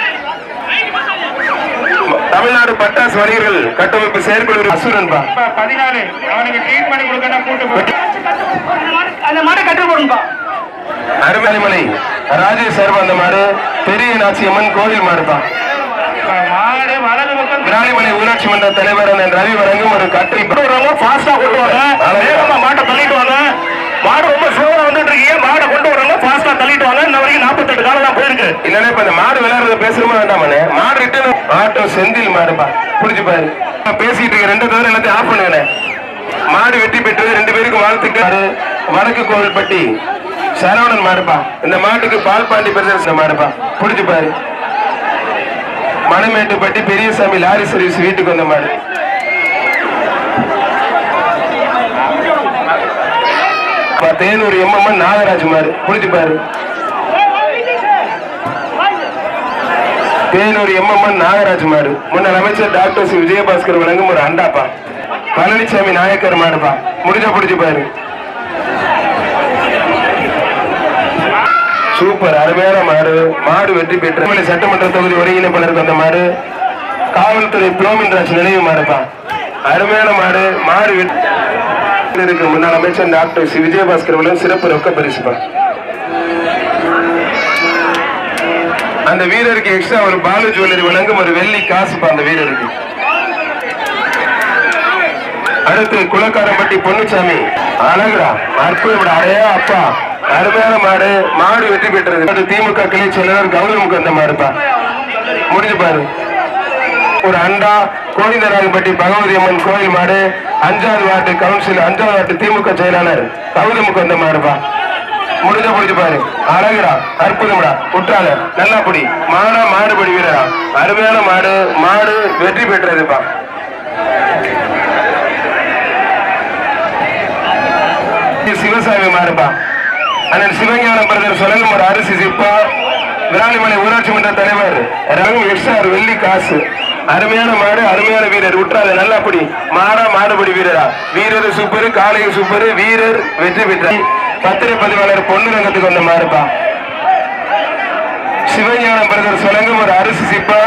S1: தமிழ்நாடு பட்டாசு வணிகர்கள் கட்டமைப்பு செயற்குழு அசுரன்பா
S3: இப்ப பதினாலு அவனுக்கு ட்ரீட் பண்ணி கொடுக்கணும் கூட்டு போட்டு
S2: அந்த மாட்டை கட்டு போடும்பா
S1: அருமலைமலை ராஜேஷ் சார்பா அந்த மாடு பெரிய நாச்சியம்மன் கோவில் மாடுப்பா
S3: இப்ப மாடு வலது பக்கம்
S1: விராலிமலை ஊராட்சி மன்ற தலைவர் அண்ணன் ரவி வழங்கும் ஒரு கட்டில்
S2: கொண்டு வர்றவங்க ஃபாஸ்டா கொண்டு வாங்க வேகமா மாட்டை தள்ளிட்டு வாங்க மாடு ரொம்ப ஸ்லோவா வந்துட்டு இருக்கீங்க மாடை கொண்டு வரவங்க ஃபாஸ்டா தள்ளிட்டு வாங்க இன்ன வரைக்கும் நாற்பத்தெட்டு காலம் தான் போயிருக்கு
S1: இல்லன்னா இப்ப இந்த மாடு விளையாடுறத பேசுறோமா வேண்டாமனே மாடு ரிட்டர்ன் ஆட்டோ செந்தில் மாடுப்பா புரிஞ்சு பாரு நான் பேசிட்டு இருக்க ரெண்டு தவிர எல்லாத்தையும் ஆஃப் பண்ணுங்க மாடு வெற்றி பெற்றது ரெண்டு பேருக்கும் வாழ்த்துக்கள் வடக்கு கோவில்பட்டி சரவணன் மாடுப்பா இந்த மாட்டுக்கு பால் பாண்டி பிரதேச மாடுப்பா புரிஞ்சு பாரு மணமேட்டுப்பட்டி பெரியசாமி லாரி சர்வீஸ் வீட்டுக்கு வந்த மாடு பா, தேனூர் எம்எம்என் நாகராஜ் மாடு புரிஞ்சு பாரு தேனூர் எம்எம்என் நாகராஜ் மாடு முன்னாள் அமைச்சர் டாக்டர் சி விஜயபாஸ்கர் வழங்கும் ஒரு அண்டாப்பா பழனிசாமி நாயக்கர் மாடுப்பா முடிஞ்ச புடிச்சு பாரு சூப்பர் அருமையான மாடு மாடு வெற்றி பெற்ற திருமலை சட்டமன்ற தொகுதி ஒருங்கிணைப்பாளருக்கு வந்த மாடு காவல்துறை புலோமின்ராஜ் நினைவு மாடுப்பா அருமையான மாடு மாடு வெற்றி இருக்கு முன்னாள் அமைச்சர் டாக்டர் சி விஜயபாஸ்கர் வழங்கும் சிறப்பு ரொக்க பரிசுப்பா அந்த வீரருக்கு எக்ஸ்ட்ரா ஒரு பாலு ஜுவல்லரி வழங்கும் ஒரு வெள்ளி காசுப்பா அந்த வீரருக்கு அடுத்து குலக்காரம்பட்டி பொன்னுச்சாமி அழகுடா அற்புதம் அடையா அப்பா அருமையான மாடு மாடு வெற்றி பெற்றது அது திமுக கிளை செயலாளர் கௌதமுக்கு அந்த மாடுப்பா முடிஞ்சு பாரு ஒரு அண்டா கோவிந்தராஜப்பட்டி பகவதி அம்மன் கோயில் மாடு அஞ்சாவது வார்டு கவுன்சில் அஞ்சாவது வார்டு திமுக செயலாளர் கௌதமுக்கு வந்த மாடுப்பா முடிஞ்ச முடிஞ்சு பாரு அழகுடா அற்புதம்டா உற்றால நல்லா புடி மாடா மாடுபடி வீரரா அருமையான மாடு மாடு வெற்றி பெற்றதுப்பா சிவசாமி மாறுப்பா அண்ணன் சிவஞானம் பிரதர் சொல்லணும் ஒரு அரிசி சிப்பா விராலிமலை ஊராட்சி மன்ற தலைவர் ரவி எஸ்ஆர் வெள்ளி காசு அருமையான மாடு அருமையான வீரர் உற்றாத நல்லா புடி மாடா மாடுபடி வீரரா வீரர் சூப்பர் காளையும் சூப்பர் வீரர் வெற்றி பெற்றார் பத்திரை பதிவாளர் பொண்ணு ரங்கத்துக்கு வந்த மாறுப்பா சிவஞானம் பிரதர் சொல்லங்கும் ஒரு அரிசி சிப்பா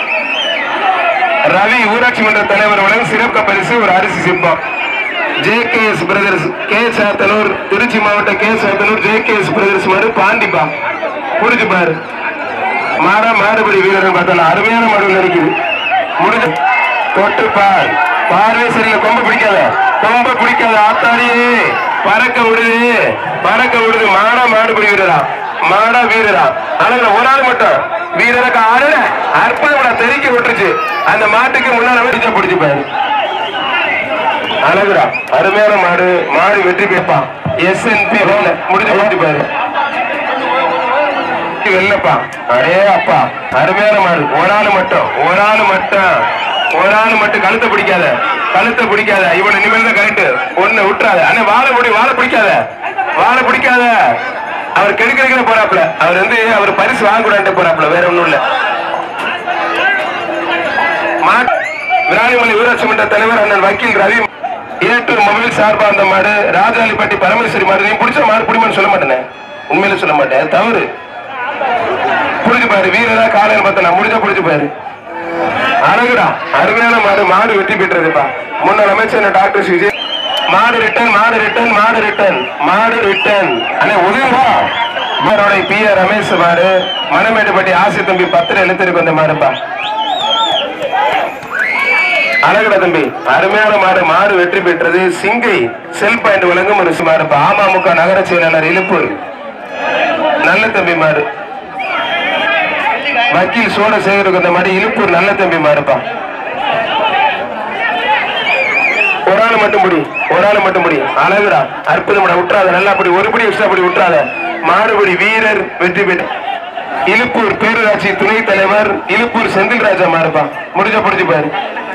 S1: ரவி ஊராட்சி மன்ற தலைவர் வழங்கும் சிறப்பு பரிசு ஒரு அரிசி சிப்பம் J K S brothers K Sathanur Trichy மாவட்டம் K Sathanur J K S brothers மாடு பாண்டிப்பா புரிஞ்சு பாரு மாடா மாடுபடி வீரர்கள் பார்த்தாலும் அருமையான மாடு இருக்குது முடிஞ்சு தொட்டு பார் பார்வை சரியில்லை கொம்ப பிடிக்காத கொம்ப பிடிக்காத ஆத்தாடியே பறக்க விடுது பறக்க விடுது மாடா மாடுபடி வீரரா மாடா வீரரா அழகுல ஒரு ஆள் மட்டும் வீரருக்கு ஆளுல அற்புதம் தெறிக்க விட்டுருச்சு அந்த மாட்டுக்கு முன்னால பிடிச்ச பிடிச்சு பாரு அழகுடா அருமையான மாடு மாடு வெற்றி பெற்பான் எஸ்என்பி முடிஞ்சு முடிஞ்சு பாரு வெள்ளப்பா அடே அப்பா அருமையான மாடு ஒரு ஆள் மட்டும் ஒரு ஆள் மட்டும் ஒரு ஆள் மட்டும் கழுத்தை பிடிக்காத கழுத்தை பிடிக்காத இவனை நிமிர்ந்த கரெக்ட் ஒண்ணு விட்டுறாத அண்ணே வாழை முடி வாழை பிடிக்காத வாழை பிடிக்காத அவர் கெடுக்கிறதுக்கு போறாப்ல அவர் வந்து அவர் பரிசு வாங்கக்கூடாது போறாப்ல வேற ஒண்ணும் இல்ல மாட்டு விராலிமலை ஊராட்சி மன்ற தலைவர் அண்ணன் வக்கீல் ரவி ஏட்டூர் மொபைல் சார்பா அந்த மாடு ராஜாலிப்பட்டி பரமேஸ்வரி மாடு நீ பிடிச்ச மாடு பிடிமான்னு சொல்ல மாட்டேனே உண்மையில சொல்ல மாட்டேன் அது தவறு புரிஞ்சு புடிச்சு பாரு வீரரா காலையில் பார்த்தலாம் முடிஞ்ச புடிச்சு பாரு அழகுடா அருமையான மாடு மாடு வெற்றி பெற்றதுப்பா முன்னாள் அமைச்சர் டாக்டர் விஜய் மாடு ரிட்டர்ன் மாடு ரிட்டர்ன் மாடு ரிட்டர்ன் மாடு ரிட்டர்ன் அண்ணே உதவிப்பா மாடோட பி ஆர் ரமேஷ் மாடு மணமேட்டுப்பட்டி ஆசி தம்பி பத்திர எழுத்திருக்கு வந்த மாடுப்பா அழகுடா தம்பி அருமையான மாடு மாடு வெற்றி பெற்றது சிங்கை செல் பாயிண்ட் வழங்கும் ஒரு மாடுப்பா அமமுக நகர செயலாளர் இழுப்பூர் நல்ல தம்பி மாடு வக்கீல் சோழசேகருக்கு அந்த மாதிரி இழுப்பூர் நல்ல தம்பி மாறுப்பா ஒரு ஆள் மட்டும் முடி ஒரு ஆள் மட்டும் முடி அழகுடா அற்புதம்டா விட்டுறாத நல்லா படி ஒரு படி எக்ஸ்ட்ரா படி விட்டுறாத மாடுபடி வீரர் வெற்றி பெற்று இழுப்பூர் பேரூராட்சி துணைத் தலைவர் இழுப்பூர் செந்தில் ராஜா மாறுப்பா முடிஞ்ச பிடிச்சு பாரு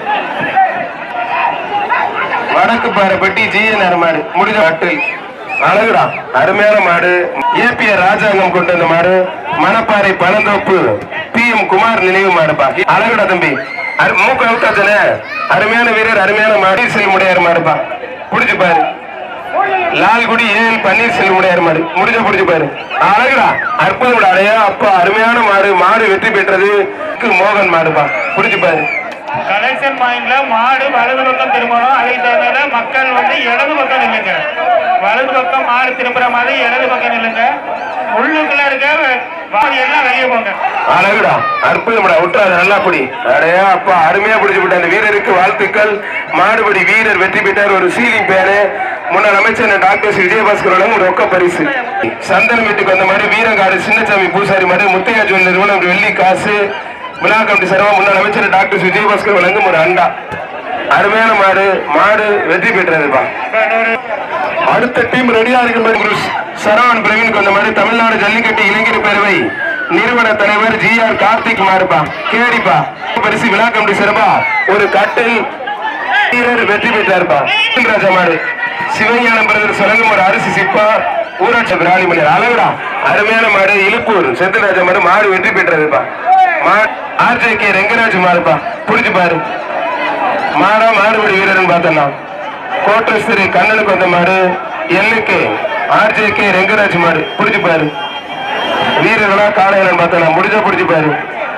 S1: வடக்கு பாறைப்பட்டி ஜிஎன்ஆர் மாடு முடிஞ்ச அட்டில் அழகுடா அருமையான மாடு ஏபிஆர் ராஜாங்கம் கொண்டு வந்த மாடு மணப்பாறை பழந்தோப்பு பி எம் குமார் நினைவு மாடுப்பா அழகுடா தம்பி அரு- மூக்கு அவுத்தாச்சல அருமையான வீரர் அருமையான மாடு செல்முடையார் மாடுப்பா புடிச்சு பாரு லால்குடி ஏஎல் பன்னீர் செல்முடையார் மாடு முடிஞ்ச புடிச்சு பாரு அழகுடா அற்புதம் அடையா அப்பா அருமையான மாடு மாடு வெற்றி பெற்றது மோகன் மாடுப்பா புடிச்சு பாரு
S3: கலெக்ஷன் பாயிண்ட்ல மாடு வலது பக்கம் திரும்பணும் அதை தவிர மக்கள் வந்து இடது பக்கம் நில்லுங்க வலது பக்கம் மாடு திரும்புற மாதிரி இடது பக்கம் நில்லுங்க உள்ளுக்குள்ள இருக்க வாடி எல்லாம் வெளியே போங்க
S1: அழகுடா அற்புதம்டா விட்டாத நல்லா புடி அடையா அப்பா அருமையா பிடிச்சு விட்ட அந்த வீரருக்கு வாழ்த்துக்கள் மாடுபடி வீரர் வெற்றி பெற்றார் ஒரு சீலிங் பேனு முன்னாள் அமைச்சர் டாக்டர் சி. விஜயபாஸ்கர் வழங்கும் ஒரு ரொக்க பரிசு சந்தன வீட்டுக்கு வந்த மாதிரி வீரங்காடு சின்னசாமி பூசாரி மாதிரி முத்தையா ஜுவல் நிறுவனம் ஒரு வெள்ளி காசு விழா கமிட்டி சர்வா முன்னாள் அமைச்சர் டாக்டர் சி. விஜயபாஸ்கர் வழங்கும் ஒரு அண்டா அருமையான மாடு மாடு வெற்றி பெற்றதுப்பா அடுத்த டீம் ரெடியா இருக்கு சரவணன் பிரவீன் அந்த மாதிரி தமிழ்நாடு ஜல்லிக்கட்டு இளைஞர் பேரவை நிறுவன தலைவர் ஜி ஆர் கார்த்திக் மாறுப்பா கேடிப்பா பரிசு விழா கமிட்டி சிறப்பா ஒரு கட்டில் வீரர் வெற்றி பெற்றார்ப்பா ராஜா மாடு சிவஞான பிரதர் சொல்லும் ஒரு அரிசி சிப்பா ஊராட்சி விராலிமணி அழகுடா அருமையான மாடு இழுப்பூர் செத்துராஜா மாடு மாடு வெற்றி பெற்றதுப்பா ஆர்ஜே கே ரெங்கராஜ் மாடுப்பா புடிச்சு பாரு மாடா மாடுபடி வீரர்னு பார்த்தோம்னா கோட்டஸ்திரி கண்ணனுக்கு வந்த மாடு எல்லுக்கு ஆர்ஜே கே ரெங்கராஜ் மாடு புடிச்சு பாரு வீரர்களா காளையனு பார்த்தோம்னா முடிஞ்சா புடிச்சு பாரு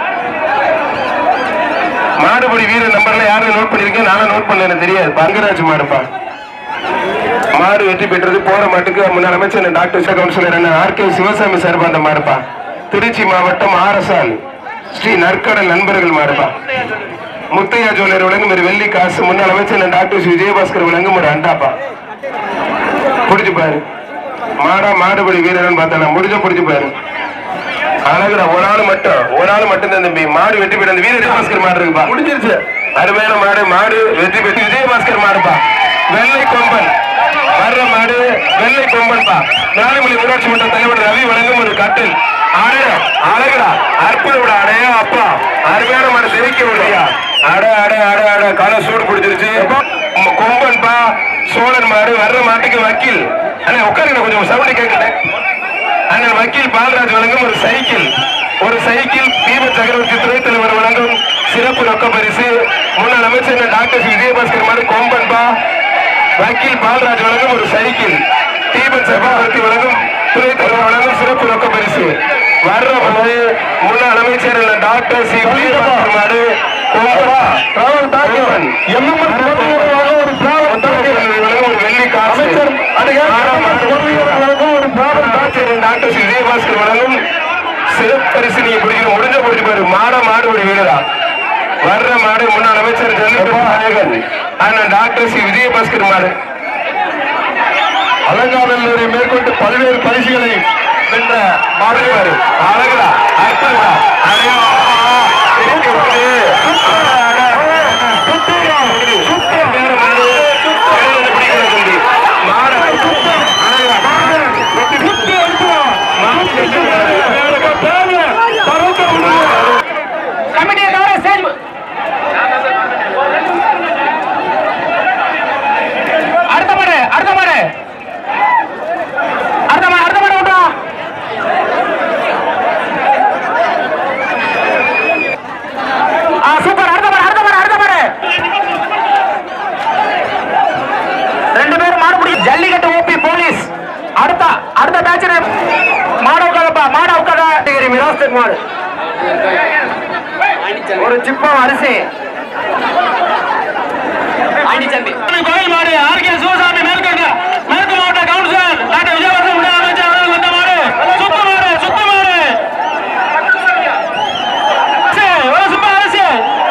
S1: மாடுபடி வீரர் நம்பர்ல யாரும் நோட் பண்ணிருக்கீங்க நானும் நோட் பண்ணல எனக்கு தெரியாது பங்கராஜ் மாடுப்பா மாடு வெற்றி பெற்றது போற மாட்டுக்கு முன்னாள் அமைச்சர் டாக்டர் கவுன்சிலர் என்ன ஆர் கே சிவசாமி சார்பா அந்த மாடுப்பா திருச்சி மாவட்டம் ஆரசால் ஸ்ரீ நற்கடல் நண்பர்கள் மாடுப்பா முத்தையா ஜுவல்லர் வழங்கும் ஒரு வெள்ளி காசு முன்னாள் அமைச்சர் டாக்டர் ஸ்ரீ விஜயபாஸ்கர் வழங்கும் ஒரு அண்டாப்பா புடிச்சு பாரு மாடா மாடுபடி வீரர்னு பார்த்தா முடிஞ்ச புடிச்சு பாரு அழகுடா ஒரு ஆள் மட்டும் ஒரு ஆள் மட்டும் தான் தம்பி மாடு வெற்றி பெற்ற அந்த வீர விஜயபாஸ்கர் மாடு இருக்குப்பா முடிஞ்சிருச்சு அருமையான மாடு மாடு வெற்றி பெற்று விஜயபாஸ்கர் மாடுப்பா வெள்ளை கொம்பன் வர்ற மாடு வெள்ளை கொம்பன்பா நாலுமணி ஊராட்சி மன்ற தலைவர் ரவி வழங்கும் ஒரு கட்டில் அழகா அழகுடா அற்புதம் அடையா அப்பா அருமையான மாடு சிரிக்க விடையா அட அட அட அட கால சூடு பிடிச்சிருச்சு உம் கொம்பன்பா சோழன் மாடு வர்ற மாட்டுக்கு வக்கீல் அண்ணா உட்காருங்க கொஞ்சம் சவுண்ட் கேட்கல அண்ணன் வக்கீல் பாலராஜ் வழங்கும் ஒரு சைக்கிள் ஒரு சைக்கிள் தீப சக்கரவர்த்தி துணைத் தலைவர் வழங்கும் சிறப்பு ரொக்க பரிசு முன்னாள் அமைச்சர் டாக்டர் சி. விஜயபாஸ்கர் மாதிரி கொம்பன்பா வக்கீல் பாலராஜ் வழங்கும் ஒரு சைக்கிள் தீபன் சக்கரவர்த்தி வழங்கும் துணைத் தலைவர் வழங்கும் சிறப்பு ரொக்க பரிசு வர்ற போது முன்னாள் அமைச்சர் டாக்டர் சி விஜயபாஸ்கர் மாடு கொம்பா கொம்பன். ஒரு பிராவல் வழங்கும் ஒரு வெள்ளி காசு டாக்டர் சி. விஜயபாஸ்கர் வழங்கும் சிறப்பரிசு நீங்க பிடிக்கணும் முடிஞ்ச பிடிச்சு பாரு மாட மாடு ஒரு வீரரா வர்ற மாடு முன்னாள் அமைச்சர் ஜல்லிக்கட்டு நாயகன் அண்ணன் டாக்டர் சி விஜயபாஸ்கர் மாடு அலங்காநல்லூரை மேற்கொண்டு பல்வேறு பரிசுகளை வென்ற மாடு பாரு அழகுடா அற்புதா அடையா இருக்க விடு. அட, அட, அட. சுத்தமா விடு. வேற மாடு. கையில பிடிக்கிற தம்பி. மாடு. அழகா. வெட்டி விட்டு அனுப்புவா. மாடு வெட்டி விடு. பறக்க விடு.
S3: கமிட்டியை தவிர ஸ்டேஜ் அடுத்த மாடு அடுத்த மாடு அடுத்த மாடு அடுத்த மாடு விட்டோம் ஆ சூப்பர் அடுத்த மாடு அடுத்த மாடு அடுத்த மாடு ரெண்டு பேரும் மாடு பிடி ஜல்லிக்கட்டு ஊப்பி போலீஸ் அடுத்த அடுத்த பேட்ச் மாட உட்காரப்பா மாட உட்கார மிராஸ்டர் மாடு
S5: ஒரு சிப்பம் அரிசி
S2: கோயில் மாடு ஆர்கே சிவசாமி மேற்கொண்ட மேற்கு மாவட்ட கவுன்சிலர் டாக்டர் விஜயவர்தன் முதலமைச்சர் அவர்கள் வந்த மாடு சுத்த மாடு சுத்த மாடு அரசு, ஒரு சுப்ப அரசு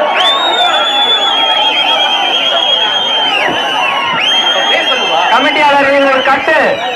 S5: கமிட்டியாளர்கள் ஒரு கட்டு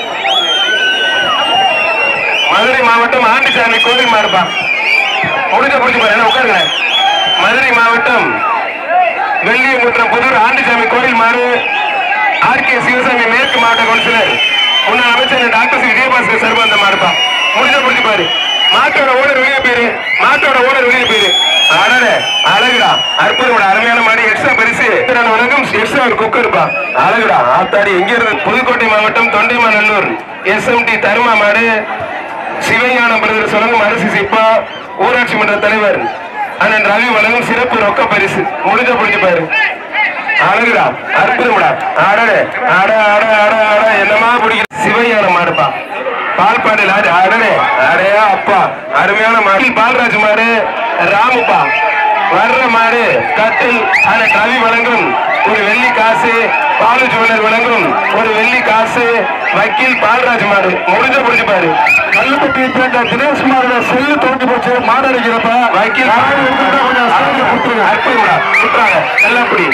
S1: மதுரை மாவட்டம் ஆண்டிசாமி கோவில் மாறுப்பா முடிஞ்ச புடிச்சு பாரு என்ன உட்காருங்க மதுரை மாவட்டம் வெள்ளியங்குன்றம் புதூர் ஆண்டிசாமி கோவில் மாறு ஆர் கே சிவசாமி மேற்கு மாவட்ட கவுன்சிலர் முன்னாள் அமைச்சர் டாக்டர் சி விஜயபாஸ்கர் சர்பந்த மாறுப்பா முடிஞ்ச புடிச்சு பாரு மாட்டோட ஓனர் வெளியே போயிரு மாட்டோட ஓனர் வெளியே போயிரு அடட அழகுடா அற்புதம் அருமையான மாடி எக்ஸ்ட்ரா பரிசு வணக்கம் எக்ஸ்ட்ரா ஒரு குக்கர்ப்பா அழகுடா ஆத்தாடி எங்க இருந்து புதுக்கோட்டை மாவட்டம் தொண்டைமாநல்லூர் எஸ்எம்டி தருமா மாடு சிவஞானம் பிரதர் சொல்லணும் அரசு சிப்பா ஊராட்சி மன்ற தலைவர் அண்ணன் ரவி வழங்கும் சிறப்பு ரொக்க பரிசு முடிஞ்ச பிடிச்சு பாரு அழகுடா அற்புதம்டா அடடே அட அட அட அட என்னமா பிடிக்கும் சிவஞானம் மாடுப்பா பால்பாடு லாரி அடடே அடையா அப்பா அருமையான மாடு பால்ராஜ் மாடு ராமுப்பா வர்ற மாடு கட்டில் அண்ணன் ரவி வழங்கும் ஒரு வெள்ளி காசு பாலு ஜுவல்லர் வழங்கும் ஒரு வெள்ளி காசு வக்கீல் பால்ராஜ் மாடு முடிஞ்ச பிடிச்சு பாரு கல்லுப்பட்டி சேர்ந்த தினேஷ்குமாரோட செல்லு தோண்டி போச்சு மாடு அடிக்கிறப்ப வக்கீல் அற்புதம்டா சுற்றாங்க நல்லபடி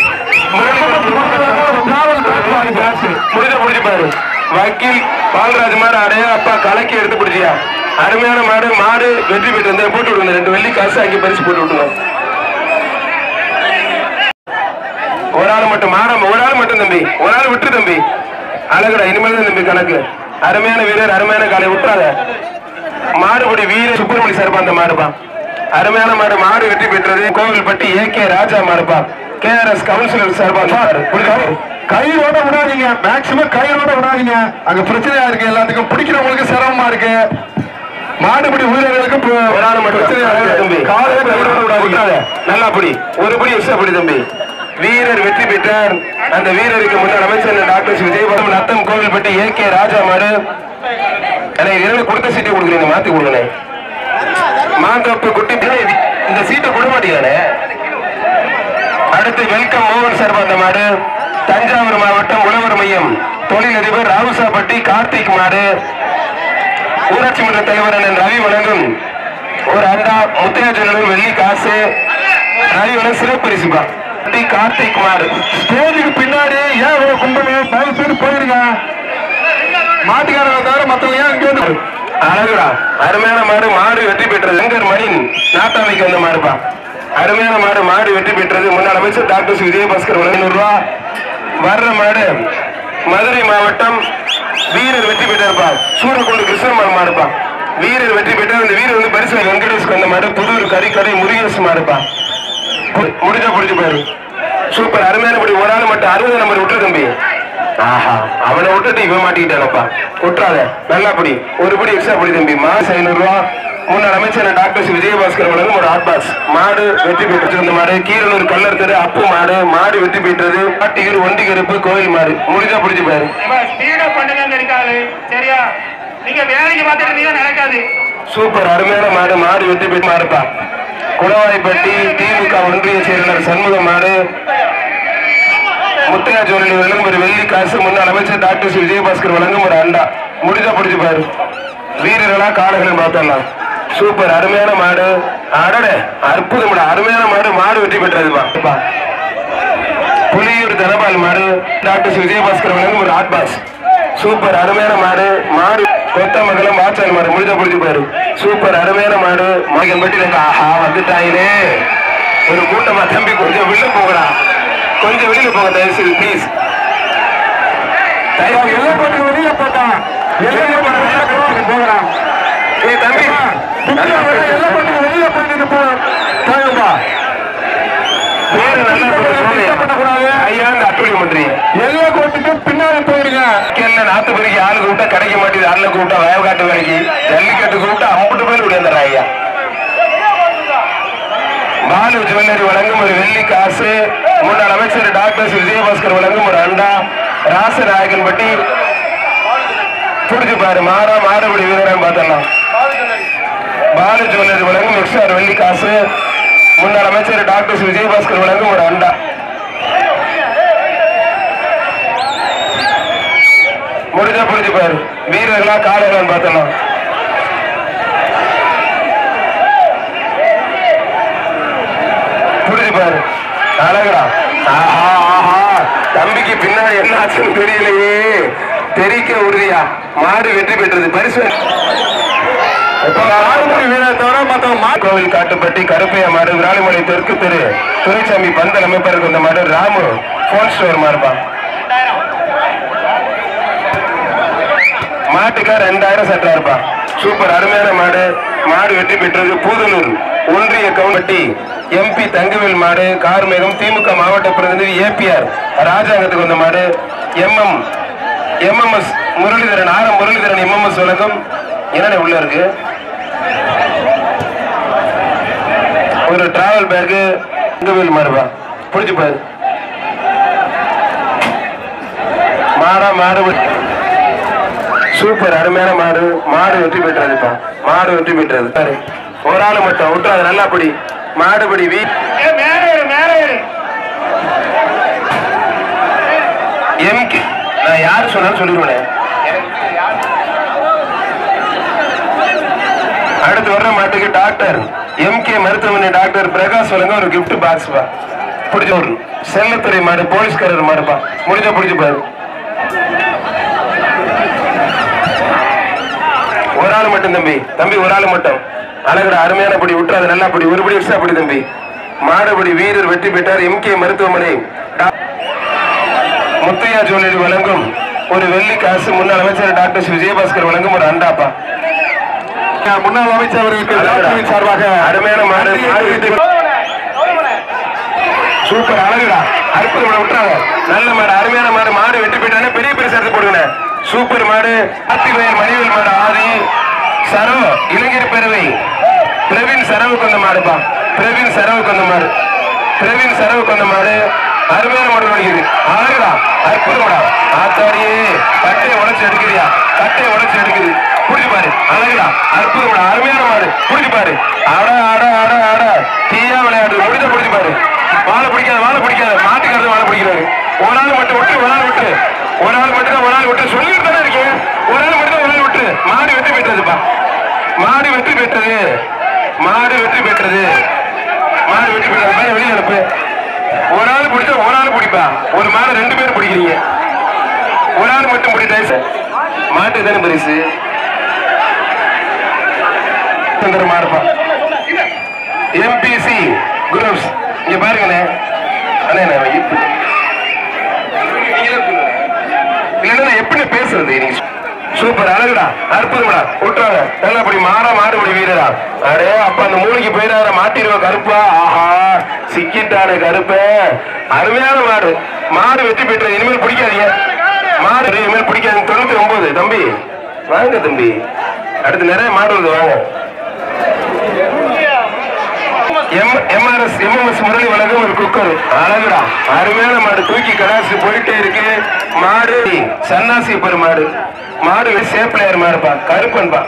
S1: முடிஞ்ச பிடிச்சு பாரு வக்கீல் பால்ராஜ் மாடு அடையா அப்பா கலக்கி எடுத்து பிடிச்சியா அருமையான மாடு மாடு வெற்றி பெற்று இந்த போட்டு விடுங்க ரெண்டு வெள்ளி காசு அங்கே பரிசு போட்டு விட்டுருங்க ஒரு ஆள் மட்டும் மாடம் ஒரு ஆள் மட்டும் தம்பி ஒரு ஆள் விட்டு தம்பி அழகுடா இனிமேல் தான் தம்பி கணக்கு அருமையான வீரர் அருமையான காலை விட்டுறாத மாடுபடி வீர சுப்பிரமணி சார்பா அந்த மாடுப்பா அருமையான மாடு மாடு வெற்றி பெற்றது கோவில்பட்டி ஏ கே ராஜா மாடுப்பா கே ஆர் எஸ் கவுன்சிலர் சார்பா அந்த மாடு. புரியுதா?
S6: கயிறோட விடாதீங்க மேக்சிமம் கயிறோட விடாதீங்க அங்க பிரச்சனையா இருக்கு எல்லாத்துக்கும் பிடிக்கிறவங்களுக்கு சிரமமா இருக்கு மாடுபிடி வீரர்களுக்கு இப்ப
S1: ஒரு ஆள் மட்டும்
S6: பிரச்சனையா
S1: தம்பி
S6: இருக்கு காலையில கயிறோட விடாதீங்க
S1: விட்டாத. நல்லா புடி ஒரு படி எக்ஸ்ட்ரா புடி தம்பி வீரர் வெற்றி பெற்றார் அந்த வீரருக்கு முன்னாள் அமைச்சர் doctor C. Vijayapuram Natham Kovilpatti A K Raja மாடு எனக்கு இரண்டு கொடுத்த சீட்டை கொடுக்குறீங்க மாத்தி கொடுங்கண்ணே மாந்தோப்பு குட்டி ஏய், இந்த சீட்டை கொடுக்க மாட்டீங்கண்ணே அடுத்து வெல்கம் மோகன் சார்பா அந்த மாடு தஞ்சாவூர் மாவட்டம் உழவர் மையம் தொழிலதிபர் ராவுசாப்பட்டி கார்த்திக் மாடு ஊராட்சி மன்ற தலைவர் அண்ணன் ரவி வழங்கும் ஒரு அண்டா முத்தையா ஜுவல்லர் வெள்ளி காசு ரவி வழங்கும் சிறப்பு பரிசுப்பா டி கார்த்திக் மாடு
S6: ஸ்டேஜுக்கு பின்னாடி ஏன் இவ்வளவு கும்பல் தயவு செய்து போயிருங்க மாட்டுக்காரங்க தவிர மத்தவங்க ஏன் இங்க வந்து
S1: அழகுடா அருமையான மாடு மாடு வெற்றி பெற்றது வெங்கர் மணின் நாட்டாமைக்கு வந்த மாடுப்பா அருமையான மாடு மாடு வெற்றி பெற்றது முன்னாள் அமைச்சர் டாக்டர் சி. விஜயபாஸ்கர் ஐநூறு ரூபா வர்ற மாடு மதுரை மாவட்டம் வீரர் வெற்றி பெற்றார்ப்பா சூரக்குண்டு கிருஷ்ணமால் மாடுப்பா வீரர் வெற்றி பெற்றார் இந்த வீரர் வந்து பரிசு வெங்கடேஷ்க்கு வந்த மாடு புதூர் கறிக்கடை முருகேஷ் மாடுப்பா பு- முடிஞ்சா புடிச்சு பாரு சூப்பர் அருமையான படி ஒரு ஆள் மட்டும் அறுபது நம்பர் விட்டுரு தம்பி ஆஹா அவனை விட்டுட்டு இவன் மாட்டிக்கிட்டானப்பா விட்டுறாத நல்லா படி ஒரு படி எக்ஸ்ட்ரா படி தம்பி மாசம் ஐநூறு ரூபா முன்னாள் அமைச்சர் டாக்டர் சி. விஜயபாஸ்கர் வழங்கும் ஒரு ஹாட் பாக்ஸ் மாடு வெற்றி பெற்றது இந்த மாடு கீரனூர் கல்லர் தெரு அப்பு மாடு மாடு வெற்றி பெற்றது பாட்டிகர் ஒண்டி கருப்பு கோயில் மாடு முடிஞ்சா பிடிச்சு பாரு
S3: ஸ்பீடா பண்ணுங்க இருக்காது சரியா நீங்க வேலைக்கு பார்த்துட்டு இருந்தீங்க நடக்காது
S1: சூப்பர் அருமையான மாடு மாடு வெற்றி பெற்று மாடுப்பா குளவாய்ப்பட்டி திமுக ஒன்றிய செயலாளர் சண்முக மாடு முத்தையா ஜோலி வழங்கும் ஒரு வெள்ளி காசு முன்னாள் அமைச்சர் டாக்டர் சி. விஜயபாஸ்கர் வழங்கும் ஒரு அண்டா முடிஞ்சா பிடிச்சு பாரு வீரர்களா காலங்கள் பார்த்தலாம் சூப்பர் அருமையான மாடு அடடே அற்புதம் அருமையான மாடு மாடு வெற்றி பெற்றதுப்பா புலியூர் தனபால் மாடு டாக்டர் சி. விஜயபாஸ்கர் வழங்கும் ஒரு ஹாட் பாஸ் சூப்பர் அருமையான மாடு மாடு கொத்தமங்கலம் வாச்சால் மாடு முடிஞ்ச பிடிச்சு பாரு சூப்பர் அருமையான மாடு மகன் பட்டி ஆஹா வந்துட்டாயினே ஒரு கூட்டமா தம்பி கொஞ்சம் வெளில போகடா கொஞ்சம் வெளியில போங்க தயவு செய்து ப்ளீஸ்
S6: எல்லாம் போட்டு வெளியில போட்டான் எல்லாம் போட்டு வெளியில போட்டு போகிறான்
S1: ஏய் தம்பி
S6: எல்லாம் போட்டு வெளியில போட்டு போ தேவைப்பா
S1: பேரு நல்லா
S6: பண்ணக்கூடாது.
S1: ஐயா இந்த அட்டுழி பண்றீங்க
S6: எல்லா கோட்டுக்கு பின்னாடி போயிருங்க
S1: என்ன நாத்து பறிக்கு ஆளு கூப்பிட்டா கிடைக்க மாட்டேது ஆளு கூப்பிட்டா வயக்காட்டு வரைக்கு ஜல்லிக்கட்டு கூப்பிட்டா அம்பட்டு பேர் விடியாந்துடுறா ஐயா பாலு ஜுவல்லரி வழங்கும் ஒரு வெள்ளி காசு முன்னாள் அமைச்சர் டாக்டர் சி. விஜயபாஸ்கர் வழங்கும் ஒரு அண்டா ராசநாயகன்பட்டி புடிச்சு பாரு மாறா மாறுபடி வீரன் பார்த்தலாம் பாலு ஜுவல்லரி வழங்கும் எக்ஸ்ஆர் வெள்ளி காசு முன்னாள் அமைச்சர் டாக்டர் ஸ்ரீ விஜயபாஸ்கர் வழங்கும் ஒரு அண்டா முடிஞ்சா புரிஞ்சு பாரு வீரர்களா காலைகளான்னு பார்த்தலாம் புரிஞ்சு பாரு அழகுடா ஆஹா ஆஹா தம்பிக்கு பின்னாடி என்ன ஆச்சுன்னு தெரியலையே தெரிக்க உறுதியா மாடு வெற்றி பெற்றது பரிசு இப்ப ஆறுமுறை வீரத்தோட மொத்தம் மா- கோவில் காட்டுப்பட்டி கருப்பையா மாடு விராலிமலை தெற்கு தெரு துரைசாமி பந்தல் அமைப்பருக்கு இந்த மாடு ராமு போன் ஸ்டோர் மாறுபா மாட்டுக்கா ரெண்டாயிரம் சட்டா இருப்பா சூப்பர் அருமையான மாடு மாடு வெற்றி பெற்றது பூதலூர் ஒன்றிய கவுன்பட்டி எம்பி தங்கவேல் மாடு கார்மேகம் திமுக மாவட்ட பிரதிநிதி ஏபிஆர் ராஜாங்கத்துக்கு வந்த மாடு MM MMS Muralidharan R M Muralidharan MMS வழக்கம் என்னென்ன உள்ள இருக்கு ஒரு டிராவல் பேக்கு தங்கவேல் மாடுபா பிடிச்சு பாரு மாடா மாடு சூப்பர் அருமையான மாடு மாடு வெற்றி பெற்றதுப்பா மாடு வெற்றி பெற்றது பாரு ஒரு ஆள் மட்டும் விட்டுறாது நல்லா படி மாடுபடி வீ
S3: ஏ, மேலே ஏறு, மேலே ஏறு.
S1: எம்கே நான் யார் சொன்னாலும் சொல்லிடுவேன் அடுத்து வர்ற மாட்டுக்கு டாக்டர் எம்கே மருத்துவமனை டாக்டர் பிரகாஷ் வழங்க ஒரு gift பாக்ஸ் பா பிடிச்ச ஒரு செல்லத்துறை மாடு போலீஸ்காரர் மாடுப்பா முடிஞ்ச பிடிச்சு பாரு ஒரு ஆள் மட்டும் தம்பி தம்பி ஒரு ஆள் மட்டும் அழகுட அருமையான படி விட்டுறாது நல்லா படி ஒரு படி எக்ஸ்ட்ரா படி தம்பி மாடுபடி வீரர் வெற்றி பெற்றார் எம்கே மருத்துவமனை டா- முத்தையா ஜுவல்லரி வழங்கும் ஒரு வெள்ளி காசு முன்னாள் அமைச்சர் டாக்டர் ஸ்ரீ விஜயபாஸ்கர் வழங்கும் ஒரு அண்டாப்பா
S6: முன்னாள் அமைச்சர் அவர்களுக்கு விழாக்குழுவின் சார்பாக
S1: அருமையான மாடு மாடு வெற்றி பெற்ற- சூப்பர் அழகுடா அற்புதம் விட்டுறாங்க நல்ல மாடு அருமையான மாடு மாடு வெற்றி பெற்றானே பெரிய பெரிய சேர்த்து போடுங்க சூப்பர் மாடு அத்திவயர் மணிவேல் மாடு ஆதி சரவ இளைஞர் பேரவை பிரவீன் சரவு கொண்ட மாடுப்பா பிரவீன் சரவு கொண்ட மாடு பிரவீன் சரவு கொண்ட மாடு அருமையான மாடு வடிக்குது அழகுடா அற்புதம்டா ஆத்தாடியே கட்டையை உடைச்சு எடுக்கிறியா கட்டையை உடைச்சு எடுக்குது புடிச்சு பாரு அழகுடா அற்புதம்டா அருமையான மாடு புடிச்சு பாரு அட அட அட அட தீயா விளையாடு முடிஞ்ச புடிச்சு பாரு வாழை பிடிக்காத வாழை பிடிக்காத மாட்டுக்காரது வாழை பிடிக்கிறாரு ஒரு ஆள் மட்டும் விட்டு ஒரு ஆள் விட்டு ஒரு ஆள் மட்டும் தான் ஒரு ஆள் விட்டு சொல்லிட்டு தானே இருக்கேன் ஒரு ஆள் மட்டும் தான் ஒரு ஆள் விட்டு மாடு வெற்றி பெற்றதுப்பா மாடு வெற்றி பெற்றது மாடு வெற்றி பெற்றது மாடு வெற்றி பெற்றது மேல வெளியே அனுப்பு ஒரு ஆள் பிடிச்சா ஒரு ஆள் பிடிப்பா ஒரு மாடு ரெண்டு பேரும் பிடிக்கிறீங்க ஒரு ஆள் மட்டும் பிடிட்டா மாட்டு தானே பரிசு சுந்தரமா இருப்பான் எம்பிசி குரூப்ஸ் இங்க பாருங்கண்ணே அண்ணே நான் இப்ப- நீங்களே சொல்லுங்க. இல்லைன்னா நான் எப்படி பேசுறது நீங்க சொ- சூப்பர் அழகுடா அற்புதம்டா விட்டுறாங்க நல்லபடி மாறா மாடுபடி வீரரா அடே அப்ப அந்த மூளைக்கு போயிடாத மாட்டிருவ கருப்பா ஆஹா சிக்கிட்டானே கருப்ப அருமையான மாடு மாடு வெற்றி பெற்றது இனிமேல் பிடிக்காதீங்க மாடு இனிமேல் பிடிக்காது தொண்ணூத்தி ஒன்பது தம்பி வாங்க தம்பி அடுத்து நிறைய மாடு வருது வாங்க எம் எம்ஆர்எஸ் எம்எம்எஸ் முரளி வழங்கும் ஒரு குக்கர் அழகுடா அருமையான மாடு தூக்கி கடாசி போயிட்டே இருக்கு மாடு சன்னாசி பெரு மாடு மாடு சேப்பிளையர் மாடுப்பா கருப்பன்பா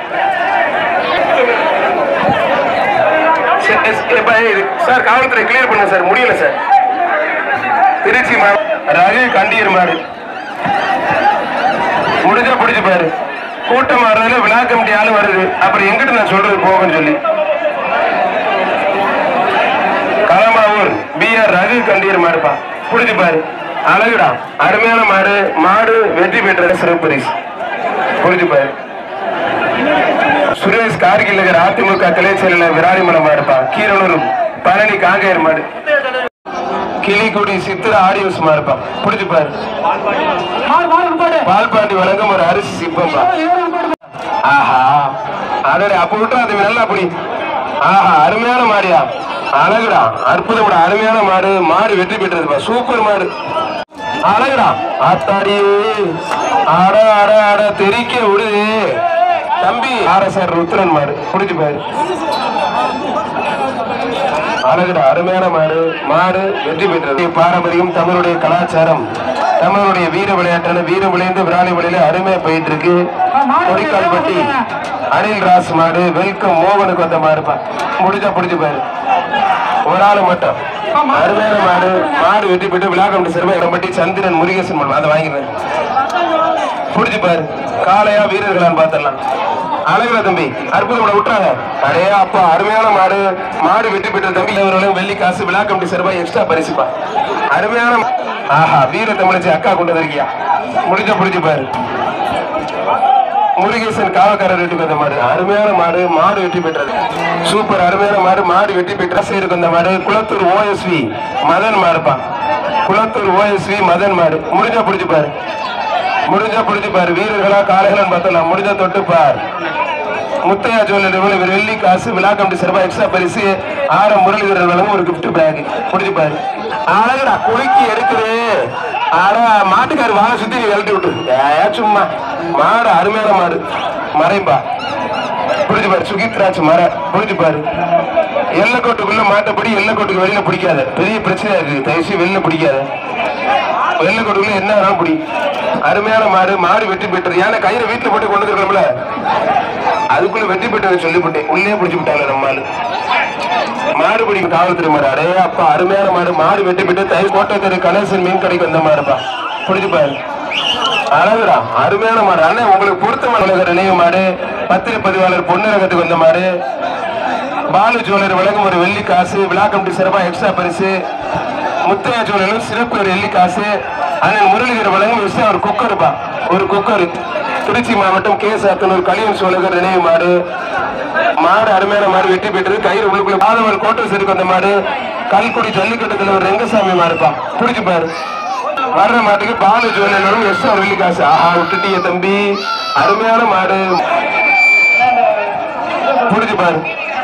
S1: சே- எஸ்- ஏப்பா, இது- சார் காவல்துறை கிளியர் பண்ணுங்க சார் முடியல சார் திருச்சி மாடு ரகு கண்டியர் மாடு முடிஞ்சா பிடிச்சு பாரு கூட்டம் வர்றதுல விழா கமிட்டி ஆளு வருது அப்புறம் எங்கிட்ட நான் சொல்றது போகன்னு சொல்லி களமாவூர் பி ஆர் ரகு கண்டீர் மாடுப்பா புடிச்சு பாரு அழகுடா அருமையான மாடு மாடு வெற்றி பெற்ற சிறப்பு பரிசு புரிஞ்சு பாரு சுரேஷ் கார்கில் நகர் அதிமுக கிளை செயலாளர் விராலிமலை மாடுப்பா கீரனூர் பழனி காங்கேயர் மாடு கிளிக்குடி சித்திர ஆடியோஸ் மாடுப்பா புடிச்சு பாரு பால்பாண்டி வழங்கும் ஒரு அரிசி சிப்பம்பா ஆஹா அதோட அப்ப விட்டா அது நல்லா அப்படி ஆஹா அருமையான மாடியா அழகுடா அற்புதம்டா அருமையான மாடு மாடு வெற்றி பெற்றதுப்பா சூப்பர் மாடு அழகுடா ஆத்தாடியே அட அட அட தெரிக்க விடுது தம்பி ஆர்எஸ்ஆர் ருத்ரன் மாடு புடிச்சு பாரு அழகுடா அருமையான மாடு மாடு வெற்றி பெற்றது பாரம்பரியம் தமிழுடைய கலாச்சாரம் நம்மளுடைய வீர விளையாட்டான வீர விளையாண்டு விராலி விளையில அருமையா போயிட்டு இருக்கு கொடிக்கால்பட்டி அனில் ராஸ் மாடு வெல்கம் மோகனுக்கு வந்த மாடுப்பா முடிஞ்சா பிடிச்சு பாரு ஒரு ஆளு மட்டும் அருமையான மாடு மாடு வெட்டி போயிட்டு விழா கமிட்டி சிறுமை இடம்பட்டி சந்திரன் முருகேசன் மாடு அதை வாங்கிடுறேன் புடிச்சு பாரு காளையா வீரர்களான்னு பார்த்தலாம் அழகுல தம்பி அற்புதம் விட்டுறாங்க அடே அப்பா அருமையான மாடு மாடு வெற்றி பெற்ற தம்பி இவர்களும் வெள்ளி காசு விழா கமிட்டி சிறப்பா எக்ஸ்ட்ரா பரிசுப்பா அருமையான மா- ஆஹா வீர தமிழச்சி அக்கா கொண்டு வந்திருக்கியா முடிஞ்ச புடிச்சு பாரு முருகேசன் காவக்காரர் வெற்றி பெற்ற மாடு அருமையான மாடு மாடு வெற்றி பெற்றது சூப்பர் அருமையான மாடு மாடு வெற்றி பெற்ற சேருக்கு வந்த மாடு குளத்தூர் ஓஎஸ்வி மதன் மாடுப்பா குளத்தூர் ஓஎஸ்வி மதன் மாடு முடிஞ்சா புடிச்சு பாரு முடிஞ்சா புடிச்சு பாரு வீரர்களா காளைகளான்னு பார்த்தலாம் முடிஞ்சா தொட்டு பார் முத்தையா ஜுவல்லரி இவ்வளவு வெள்ளி காசு விழா கமிட்டி சிறப்பா எக்ஸ்ட்ரா பரிசு ஆற முரளிதரன் வழங்கும் ஒரு gift பேக் புடிச்சு பாரு அழகுடா குலுக்கி எடுக்குது ஆட மாட்டுக்காரு வாழை சுத்தி நீ விரட்டி விட்டு ஏன் சும்மா மாடு அருமையான மாடு மறைம்பா புரிஞ்சு பாரு சுகித்ராஜ் மர புரிஞ்சு பாரு எல்லக்கோட்டுக்குள்ள மாட்டப்படி எல்லக்கோட்டுக்கு வெளியில பிடிக்காத பெரிய பிரச்சனை இருக்கு தயவுசெய்து வெளியில பிடிக்காத வெள்ளக்கோட்டுக்குள்ள என்ன வேணாலும் பிடி அருமையான மாடு மாடு வெற்றி பெற்றது ஏன்னா கயிறை வீட்டுல போட்டு கொண்டு இருக்கணும்ல அதுக்குள்ள வெற்றி பெற்றது சொல்லிவிட்டேன் உள்ளே பிடிச்சு விட்டாங்க நம்ம ஆளு மாடு பிடிக்கும் காவல்துறை மாடு அடே அப்பா அருமையான மாடு மாடு வெட்டி விட்டு தை கோட்டை தெரு கணேசன் மீன் கடைக்கு வந்த மாடுப்பா பிடிச்சு பாரு அழகுடா அருமையான மாடு அண்ணன் உங்களுக்கு பொருத்தமான நினைவு மாடு பத்திர பதிவாளர் பொன்னிறகத்துக்கு வந்த மாடு பாலு ஜுவல்லர் வழங்கும் ஒரு வெள்ளி காசு விழா கமிட்டி சிறப்பா எக்ஸ்ட்ரா பரிசு முத்தையா ஜுவல்லரும் சிறப்பு ஒரு வெள்ளி காசு அண்ணன் முரளிதர் வழங்கும் விஷயம் ஒரு குக்கருப்பா ஒரு குக்கர் திருச்சி மாவட்டம் கே சாத்தனூர் கலியன் சோழகர் நினைவு மாடு மாடு அருமையான மாடு வெற்றி பெற்றது கயிறு உள்ளுக்குள்ள பாதவல் கோட்டை செருக்கு வந்த மாடு கல்குடி ஜல்லிக்கட்டு தலைவர் ரெங்கசாமி மாடுப்பா புடிச்சு பாரு வர்ற மாட்டுக்கு பாலு ஜுவல்லரும் எஸ் ஒரு வெள்ளி காசு ஆஹா விட்டுட்டிய தம்பி அருமையான மாடு புடிச்சு பாரு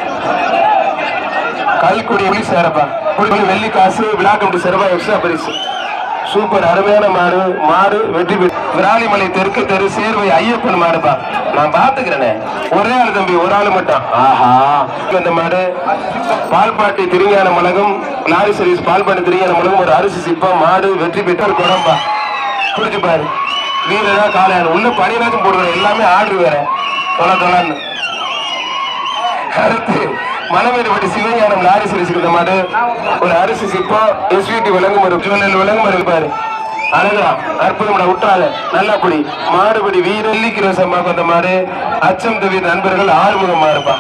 S1: கல்குடி எப்படி சேரப்பா புடிச்சு வெள்ளி காசு விழா கமிட்டி சிறப்பா எக்ஸ்ட்ரா பரிசு சூப்பர் அருமையான மாடு மாடு வெற்றி பெற்று விராலிமலை தெற்கு தெரு சேர்வை ஐயப்பன் மாடுப்பா நான் பாத்துக்கிறேனே ஒரே ஆள் தம்பி ஒரு ஆள் மட்டும் ஆஹா இந்த மாடு பால்பாட்டி திருஞான மலகம் லாரி சர்வீஸ் பால்பாட்டி திருஞான மலகம் ஒரு அரிசி சிப்பம் மாடு வெற்றி பெற்ற ஒரு குடம்பா புடிச்சு பாரு வீரரா காலையான உள்ள பனியனாச்சும் போடுவேன் எல்லாமே ஆர்டர் வேற தொலை தொலைன்னு அடுத்து மலமேடுபட்டி சிவஞானம் லாரி சர்வீஸ் மாடு ஒரு அரிசி சிப்பம் எஸ்விடி விளங்கும் ஒரு ஜுவல்லல் விளங்கும் இருப்பாரு அழகா அற்புதம் விட்டுறாங்க நல்லா புடி மாடுபடி வீரல்லி கிரோசம்மாக்கு வந்த மாடு அச்சம் தவி நண்பர்கள் ஆறுமுகம் மாறுப்பா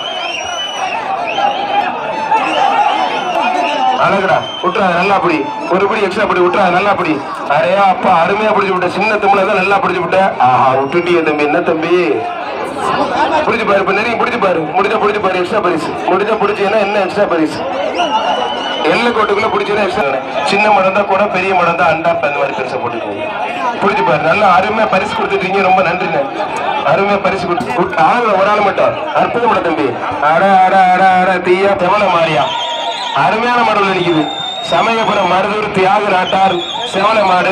S1: அழகுடா விட்டுறாங்க நல்லா புடி ஒரு படி எக்ஸ்ட்ரா படி விட்டுறாங்க நல்லா புடி அரையா அப்பா அருமையா பிடிச்சு விட்ட சின்ன தம்புல தான் நல்லா பிடிச்சு விட்ட ஆஹா விட்டுட்டியே தம்பி என்ன தம்பி புடிச்சு பாரு இப்ப நெருங்கி புடிச்சு பாரு முடிஞ்சா புடிச்சு பாரு எக்ஸ்ட்ரா பரிசு முடிஞ்சா புடிச்சீங்கன்னா என்ன எக்ஸ்ட்ரா பரிசு எல்லை கோட்டுக்குள்ள பிடிச்சதுன்னா எக்ஸ்ட்ரா சின்ன மடம் தான் கூட பெரிய மடம் தான் அண்டா அந்த மாதிரி பெருசா போட்டுக்கோங்க புடிச்சு பாரு நல்லா அருமையா பரிசு கொடுத்துட்டீங்க ரொம்ப நன்றிண்ணே அருமையா பரிசு கொடுத்து ஆளுங்க ஒரு ஆள் மட்டும் அற்புதம் பண்ண தம்பி அட அட அட அட தீயா தெவல மாறியா அருமையான மாடுகள் நிக்குது சமயபுரம் மருதூர் தியாக நாட்டார் செவல மாடு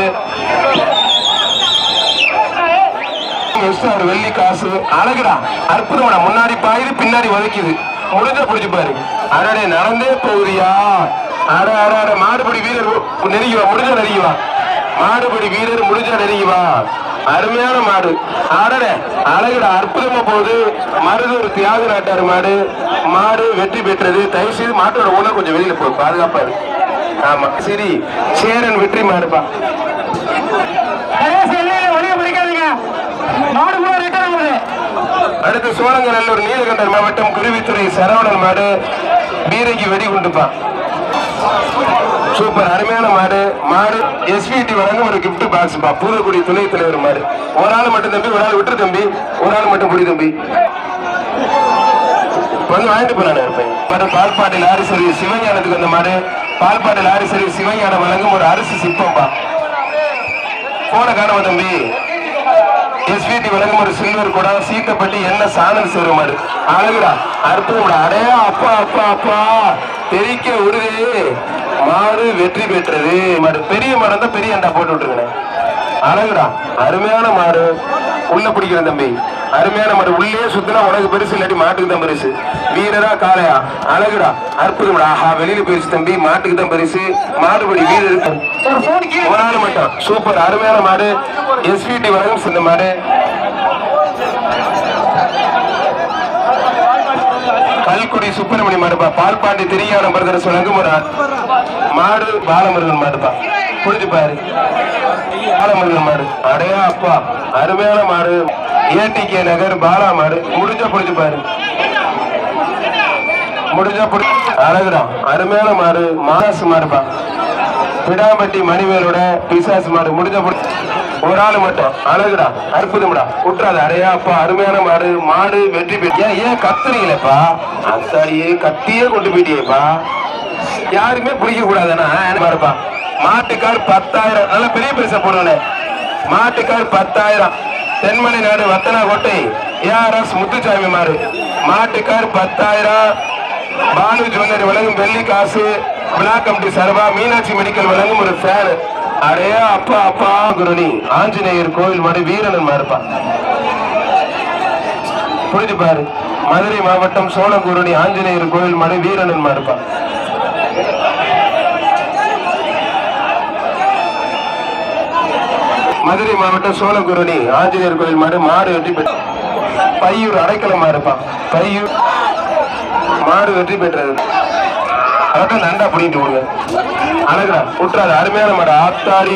S1: எக்ஸ்ட்ரா ஒரு வெள்ளி காசு அழகுடா அற்புதம்டா முன்னாடி பாயுது பின்னாடி உதைக்குது முடிஞ்ச புடிச்சு பாரு அடடே நடந்தே போகுதியா அட அட அட மாடுபடி வீரர் நெருங்கி வா முடிஞ்ச நெருங்கி வா மாடுபடி வீரர் முடிஞ்ச நெருங்கி வா அருமையான மாடு அடடே அழகுடா அற்புதமா போகுது மருதூர் தியாக நாட்டார் மாடு மாடு வெற்றி பெற்றது தயவு செய்து மாட்டோட ஊன கொஞ்சம் வெளியில போ பாதுகாப்பா இருக்கு ஆமா சரி சேரன் வெற்றி மாடுப்பா
S3: வழியை பிடிக்காதீங்க மாடு கூட ரிட்டர்ன் ஆகுது
S1: அடுத்து சோழங்கநல்லூர் நீலகண்டர் மாவட்டம் குருவித்துறை சரவணன் மாடு பீரங்கி வெடிகுண்டுப்பா சூப்பர் அருமையான மாடு மாடு எஸ்பிடி வழங்கும் ஒரு gift பாக்ஸ் பா பூதக்குடி துணை தலைவர் மாடு ஒரு ஆள் மட்டும் தம்பி ஒரு ஆள் விட்டு தம்பி ஒரு ஆள் மட்டும் புடி தம்பி இப்ப வந்து வாங்கிட்டு போனானே இருப்பேன் பாரு பால்பாட்டி லாரி சர்வீஸ் சிவஞானத்துக்கு வந்த மாடு பால்பாட்டி லாரி சர்வீஸ் சிவஞானம் வழங்கும் ஒரு அரிசி சிப்பம்பா போன காணவ தம்பி எஸ்பிடி வழங்கும் ஒரு சில்வர் கூட சீட்டப்பட்டி என்ன சாணல் சேரும் மாடு அழகுடா அற்புதம்டா அடே அப்பா அப்பா அப்பா தெரிக்க உருது மாடு வெற்றி பெற்றது மாடு பெரிய மாடு தான் பெரிய அண்டா போட்டு விட்டுருக்கேன் அழகுடா அருமையான மாடு உள்ள பிடிக்கிற தம்பி அருமையான மாடு உள்ளே சுத்தினா உனக்கு பெருசு இல்லாட்டி மாட்டுக்கு தான் பெருசு வீரரா காளையா அழகுடா அற்புதம்டா ஆஹா வெளியில போயிருச்சு தம்பி மாட்டுக்கு தான் பெருசு மாடுபடி வீரருக்கு ஒரு ஆள் மட்டும் சூப்பர் அருமையான மாடு எஸ்பிடி வழங்கும் இந்த மாடு கல்குடி சுப்பிரமணிய மாடுப்பா பால்பாண்டி தெரியான பிரதர்ஸ் வழங்கும் ஒரு மாடு பாலமுருகன் மாடுப்பா புரிஞ்சு பாரு பாலமுருகன் மாடு அடையா அப்பா அருமையான மாடு ஏடிகே நகர் பாலா மாடு முடிஞ்சா புடிச்சு பாரு முடிஞ்சா புடி அழகுடா அருமையான மாடு மாசு மாடுப்பா பிடாம்பட்டி மணிவேலோட பிசாசு மாடு முடிஞ்ச புடி ஒரு ஆள் மட்டும் அழகுடா அற்புதம்டா விட்டுறாத அடையா அப்பா அருமையான மாடு மாடு வெற்றி பெற்று ஏன் ஏன் கத்துறீங்களேப்பா அத்தாடியே கத்தியே கொண்டு போயிட்டியேப்பா யாருமே பிடிக்க கூடாதுன்னா பாருப்பா மாட்டுக்கார் பத்தாயிரம் நல்ல பெரிய பரிசா போடுவானே மாட்டுக்கார் பத்தாயிரம் தென்மலை நாடு வத்தனா கோட்டை ஏஆர்எஸ் முத்துசாமி மாறு மாட்டுக்கார் பத்தாயிரம் பாலு ஜுவல்லரி வழங்கும் வெள்ளி காசு பிளாக் கமிட்டி சர்வா மீனாட்சி மெடிக்கல் வழங்கும் ஒரு ஃபேன் அடையா அப்பா அப்பா குருணி ஆஞ்சநேயர் கோவில் மாடு வீரனன் மாறுப்பா புரிஞ்சு பாரு மதுரை மாவட்டம் சோழகுருணி ஆஞ்சநேயர் கோவில் மாடு வீரனன் மாறுப்பா மதுரை மாவட்டம் சோழகுருணி ஆஞ்சநேயர் கோயில் மாடு மாடு வெற்றி பெற்று பையூர் அடைக்கலம் மாறுப்பா பையூர் மாடு வெற்றி பெற்றது அதான் நண்டா பிடிட்டு விடுங்க அழகுடா விட்டுறாது அருமையான மாடு ஆத்தாடி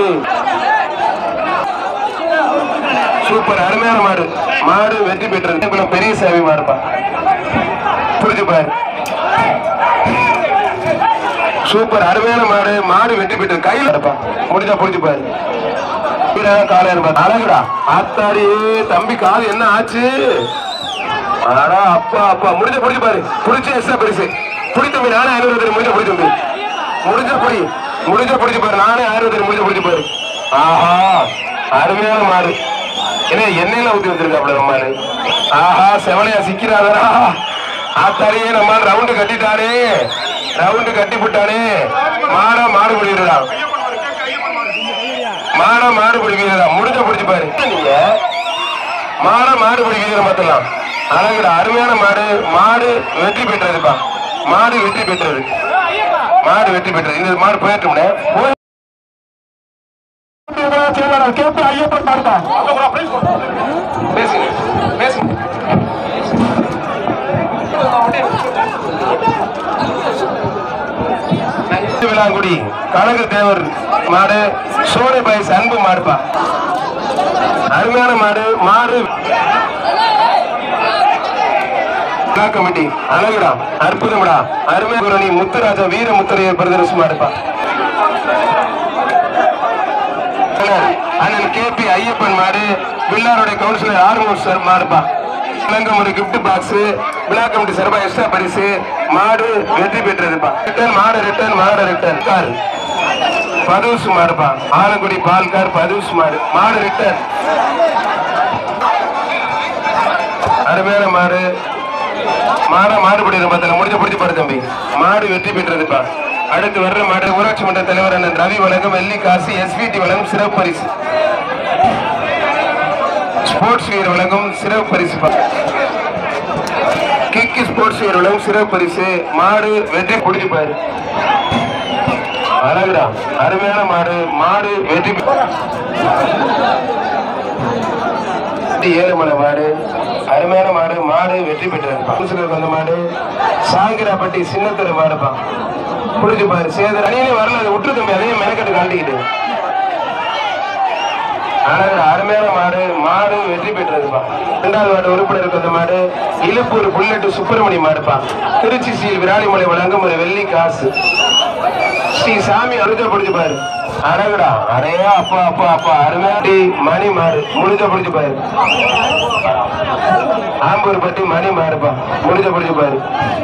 S1: சூப்பர் அருமையான மாடு மாடு வெற்றி பெற்றது இவ்வளவு பெரிய சேவை மாடுப்பா புரிஞ்சு பாரு சூப்பர் அருமையான மாடு மாடு வெற்றி பெற்றது கையில இருப்பா முடிஞ்சா புரிஞ்சு பாரு வீரரா காலையா இருப்பா அழகுடா ஆத்தாடி தம்பி காது என்ன ஆச்சு அடா அப்பா அப்பா முடிஞ்ச புடிச்சு பாரு புடிச்ச எக்ஸ்ட்ரா பரிசு புடி தம்பி நானே ஐநூறு பேர் முடிஞ்ச புடி தம்பி முடிஞ்ச புடி முடிஞ்ச புடிச்சு பாரு நானே ஆயிரம் பேர் முடிஞ்ச புடிச்சு பாரு ஆஹா அருமையான மாடு என்ன எண்ணெயில ஊத்தி வச்சிருக்காப்ல நம்மாரு ஆஹா செவனையா சிக்கிறாதரா ஆத்தாரியே நம்ம ரவுண்டு கட்டிட்டானே ரவுண்டு கட்டி விட்டானே மாடா மாடு பிடிக்கிறா மாடா மாடு பிடிக்கிறா முடிஞ்ச பிடிச்சு பாரு நீங்க மாடை மாடு பிடிக்கிற பார்த்தலாம் அழகுடா அருமையான மாடு மாடு வெற்றி பெற்றதுப்பா மாடு வெற்றி பெற்றது மாடு வெற்றி பெற்றது இந்த மாடு போயிட்டு போய்
S5: செயலாளர் கே பி ஐயப்பன் மாடுப்பா
S1: பேசுங்க பேசுங்க விளாங்குடி கனகு தேவர் மாடு சோழ பயஸ் அன்பு மாடுப்பா அருமையான மாடு மாடு விழா கமிட்டி அழகுடா அற்புதம்டா அருமை குரணி முத்துராஜா வீர முத்துரையர் பிரதர்ஸ் மாடுப்பா அண்ணன் கே பி ஐயப்பன் மாடு பில்லாருடைய கவுன்சிலர் ஆர்மோஸ் சார் மாடுப்பா இலங்கம் ஒரு gift பாக்ஸ் விழா கமிட்டி சார்பா எக்ஸ்ட்ரா பரிசு மாடு வெற்றி பெற்றதுப்பா ரிட்டர்ன் மாடு ரிட்டர்ன் மாடு ரிட்டர்ன் கார் பதூஸ் மாடுப்பா ஆலங்குடி பால்கார் பதூஸ் மாடு மாடு ரிட்டர்ன் அருமையான மாடு மாட மாடுபடி பார்த்தல முடிஞ்ச பிடிச்சு பாரு தம்பி மாடு வெற்றி பெற்றதுப்பா அடுத்து வர்ற மாடு ஊராட்சி மன்ற தலைவர் அண்ணன் ரவி வழங்கும் வெள்ளி காசு எஸ்பிடி வழங்கும் சிறப்பு பரிசு ஸ்போர்ட்ஸ் வீரர் வழங்கும் சிறப்பு பரிசு பா. கிக்கி ஸ்போர்ட்ஸ் வீரர் வழங்கும் சிறப்பு பரிசு மாடு வெற்றி பிடிச்சு பாரு அழகுடா அருமையான மாடு மாடு வெற்றி பெ- ஏழுமலை மாடு அருமையான மாடு மாடு வெற்றி பெற்றது கவுன்சிலர் வந்த மாடு சாங்கிராப்பட்டி சின்னத்தர மாடுப்பா புரிஞ்சு பாரு சேதர் அணியிலே வரல அதை விட்டு தம்பி அதையும் மெனக்கட்டு காட்டிக்கிட்டு அழகு அருமையான மாடு மாடு வெற்றி பெற்றதுப்பா இரண்டாவது மாடு உறுப்பினர் வந்த மாடு இழுப்பூர் புல்லட்டு சுப்பிரமணி மாடுப்பா திருச்சி ஸ்ரீ விராலிமலை வழங்கும் ஒரு வெள்ளி காசு ஸ்ரீ சாமி அழுத பிடிச்சு பாரு அழகுடா அடையா அப்பா அப்பா அப்பா அருமையாடி மணி மாடு முடிஞ்ச பிடிச்சு பாரு ஆம்பூர் பட்டி மணி மாடுப்பா முடிஞ்ச பிடிச்சு பாரு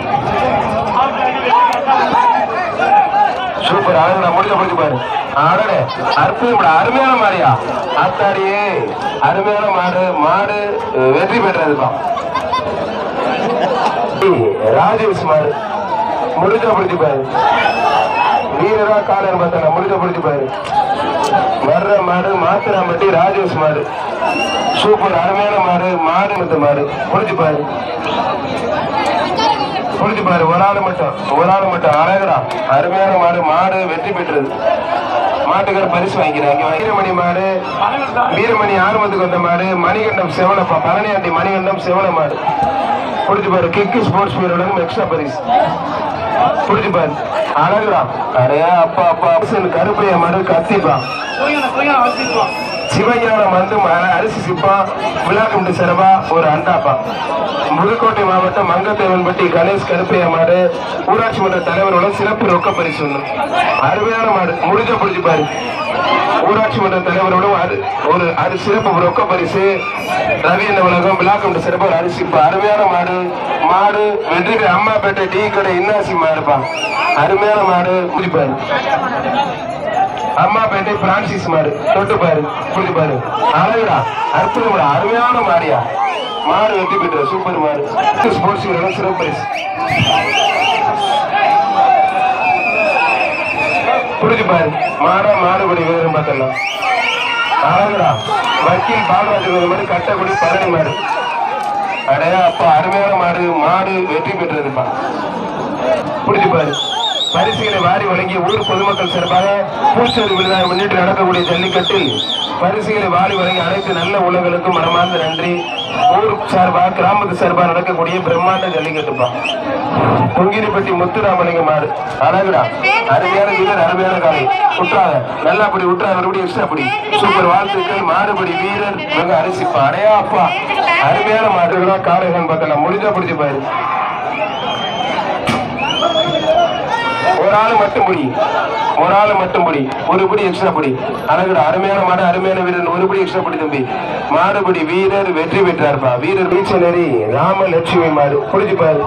S1: சூப்பர் அழகுடா முடிஞ்ச பிடிச்சு பாரு அடடே அற்புதம்டா அருமையான மாடியா ஆத்தாடியே அருமையான மாடு மாடு அஹ், வெற்றி பெற்றதுப்பா ராஜேஷ் மாடு முடிஞ்ச பிடிச்சு பாரு வீரரா காலர் பார்த்தா முடிஞ்ச பிடிச்சு பாரு வர்ற மாடு மாத்திராம்பட்டி ராஜேஷ் மாடு சூப்பர் அருமையான மாடு மாடு மத்த மாடு முடிஞ்சு பாரு புரிஞ்சு பாரு ஒரு ஆள் மட்டும் ஒரு ஆள் மட்டும் அழகுடா அருமையான மாடு மாடு வெற்றி பெற்றது மாட்டுக்கார பரிசு வாங்கிக்கிறாங்க வீரமணி மாடு வீரமணி ஆர்வத்துக்கு வந்த மாடு மணிகண்டம் செவனப்பா பழனியாண்டி மணிகண்டம் செவன மாடு புரிஞ்சு பாரு கிக்கு ஸ்போர்ட்ஸ் வீரர்களும் எக்ஸ்ட்ரா பரிசு புரிஞ்சு பாரு அழகுடா அடையா அப்பா அப்பா அப்சன் கருப்பைய மாடு கத்திப்பா சிவஞானம் வந்து ம- அரிசி சிப்பா விழாக்கம்பி சிறவா ஒரு அண்டாப்பா புதுக்கோட்டை மாவட்டம் மங்கத்தேவன்பட்டி கணேஷ் கருப்பையா மாடு ஊராட்சி மன்ற தலைவரோட சிறப்பு ரொக்க பரிசு ஒண்ணு அருமையான மாடு முடிஞ்ச பிடிச்சு பாரு ஊராட்சி மன்ற தலைவரோட அரு- ஒரு அரு சிறப்பு ரொக்க பரிசு ரவி என்ற உலகம் விழாக்கம்பி சிறப்பு ஒரு அரிசி இப்ப அருமையான மாடு மாடு வெற்றி அம்மாப்பேட்டை டீ கடை இன்னாசி மாடுப்பா அருமையான மாடு முடிச்சு பாரு அம்மாப்பேட்டை பிரான்சிஸ் மாடு தொட்டு பாரு புரிஞ்சு பாரு அழகுடா அற்புதம்டா அருமையான மாடியா மாடு வெற்றி பெற்ற சூப்பர் மாடு ஸ்போர்ட்ஸ் வீரர்கள் சிறப்பு பரிசு புரிஞ்சு பாரு மாடா மாடுபடி வீரரும் பார்த்தலாம் அழகுடா வக்கீல் பாலராஜன் ஒரு மாதிரி கட்டக்குடி பழனி மாடு அடையா அப்பா அருமையான மாடு மாடு வெற்றி பெற்றதுப்பா புரிஞ்சு பாரு பரிசுகளை வாரி வழங்கிய ஊர் பொதுமக்கள் சிறப்பாக பூச்சொலி விழாவை முன்னிட்டு நடக்கக்கூடிய ஜல்லிக்கட்டில் பரிசுகளை வாரி வழங்கிய அனைத்து நல்ல உலகளுக்கும் மனமார்ந்த நன்றி ஊர் சார்பாக கிராமத்து சார்பாக நடக்கக்கூடிய பிரம்மாண்ட ஜல்லிக்கட்டுப்பா பொங்கிரிப்பட்டி முத்துராமலிங்க மாடு அழகுடா அருமையான வீரர் அருமையான காலை உற்றாத நல்லா அப்படி உற்றா மறுபடியும் எக்ஸ்ட்ரா அப்படி சூப்பர் வாழ்த்துக்கள் மாடுபடி வீரர் மிக அரிசிப்பா அடையா அப்பா அருமையான மாடுகளா காளைகள் பார்க்கலாம் முடிஞ்சா பிடிச்சு பாரு ஒரு ஆள் மட்டும் புடி ஒரு ஆள் மட்டும் புடி ஒரு படி எக்ஸ்ட்ரா படி அழகுடா அருமையான மாடு அருமையான வீரர் ஒரு படி எக்ஸ்ட்ரா படி தம்பி மாடுபடி வீரர் வெற்றி பெற்றார்ப்பா வீரர் வீச்சநேரி ராமலட்சுமி மாடு புடிச்சு பாரு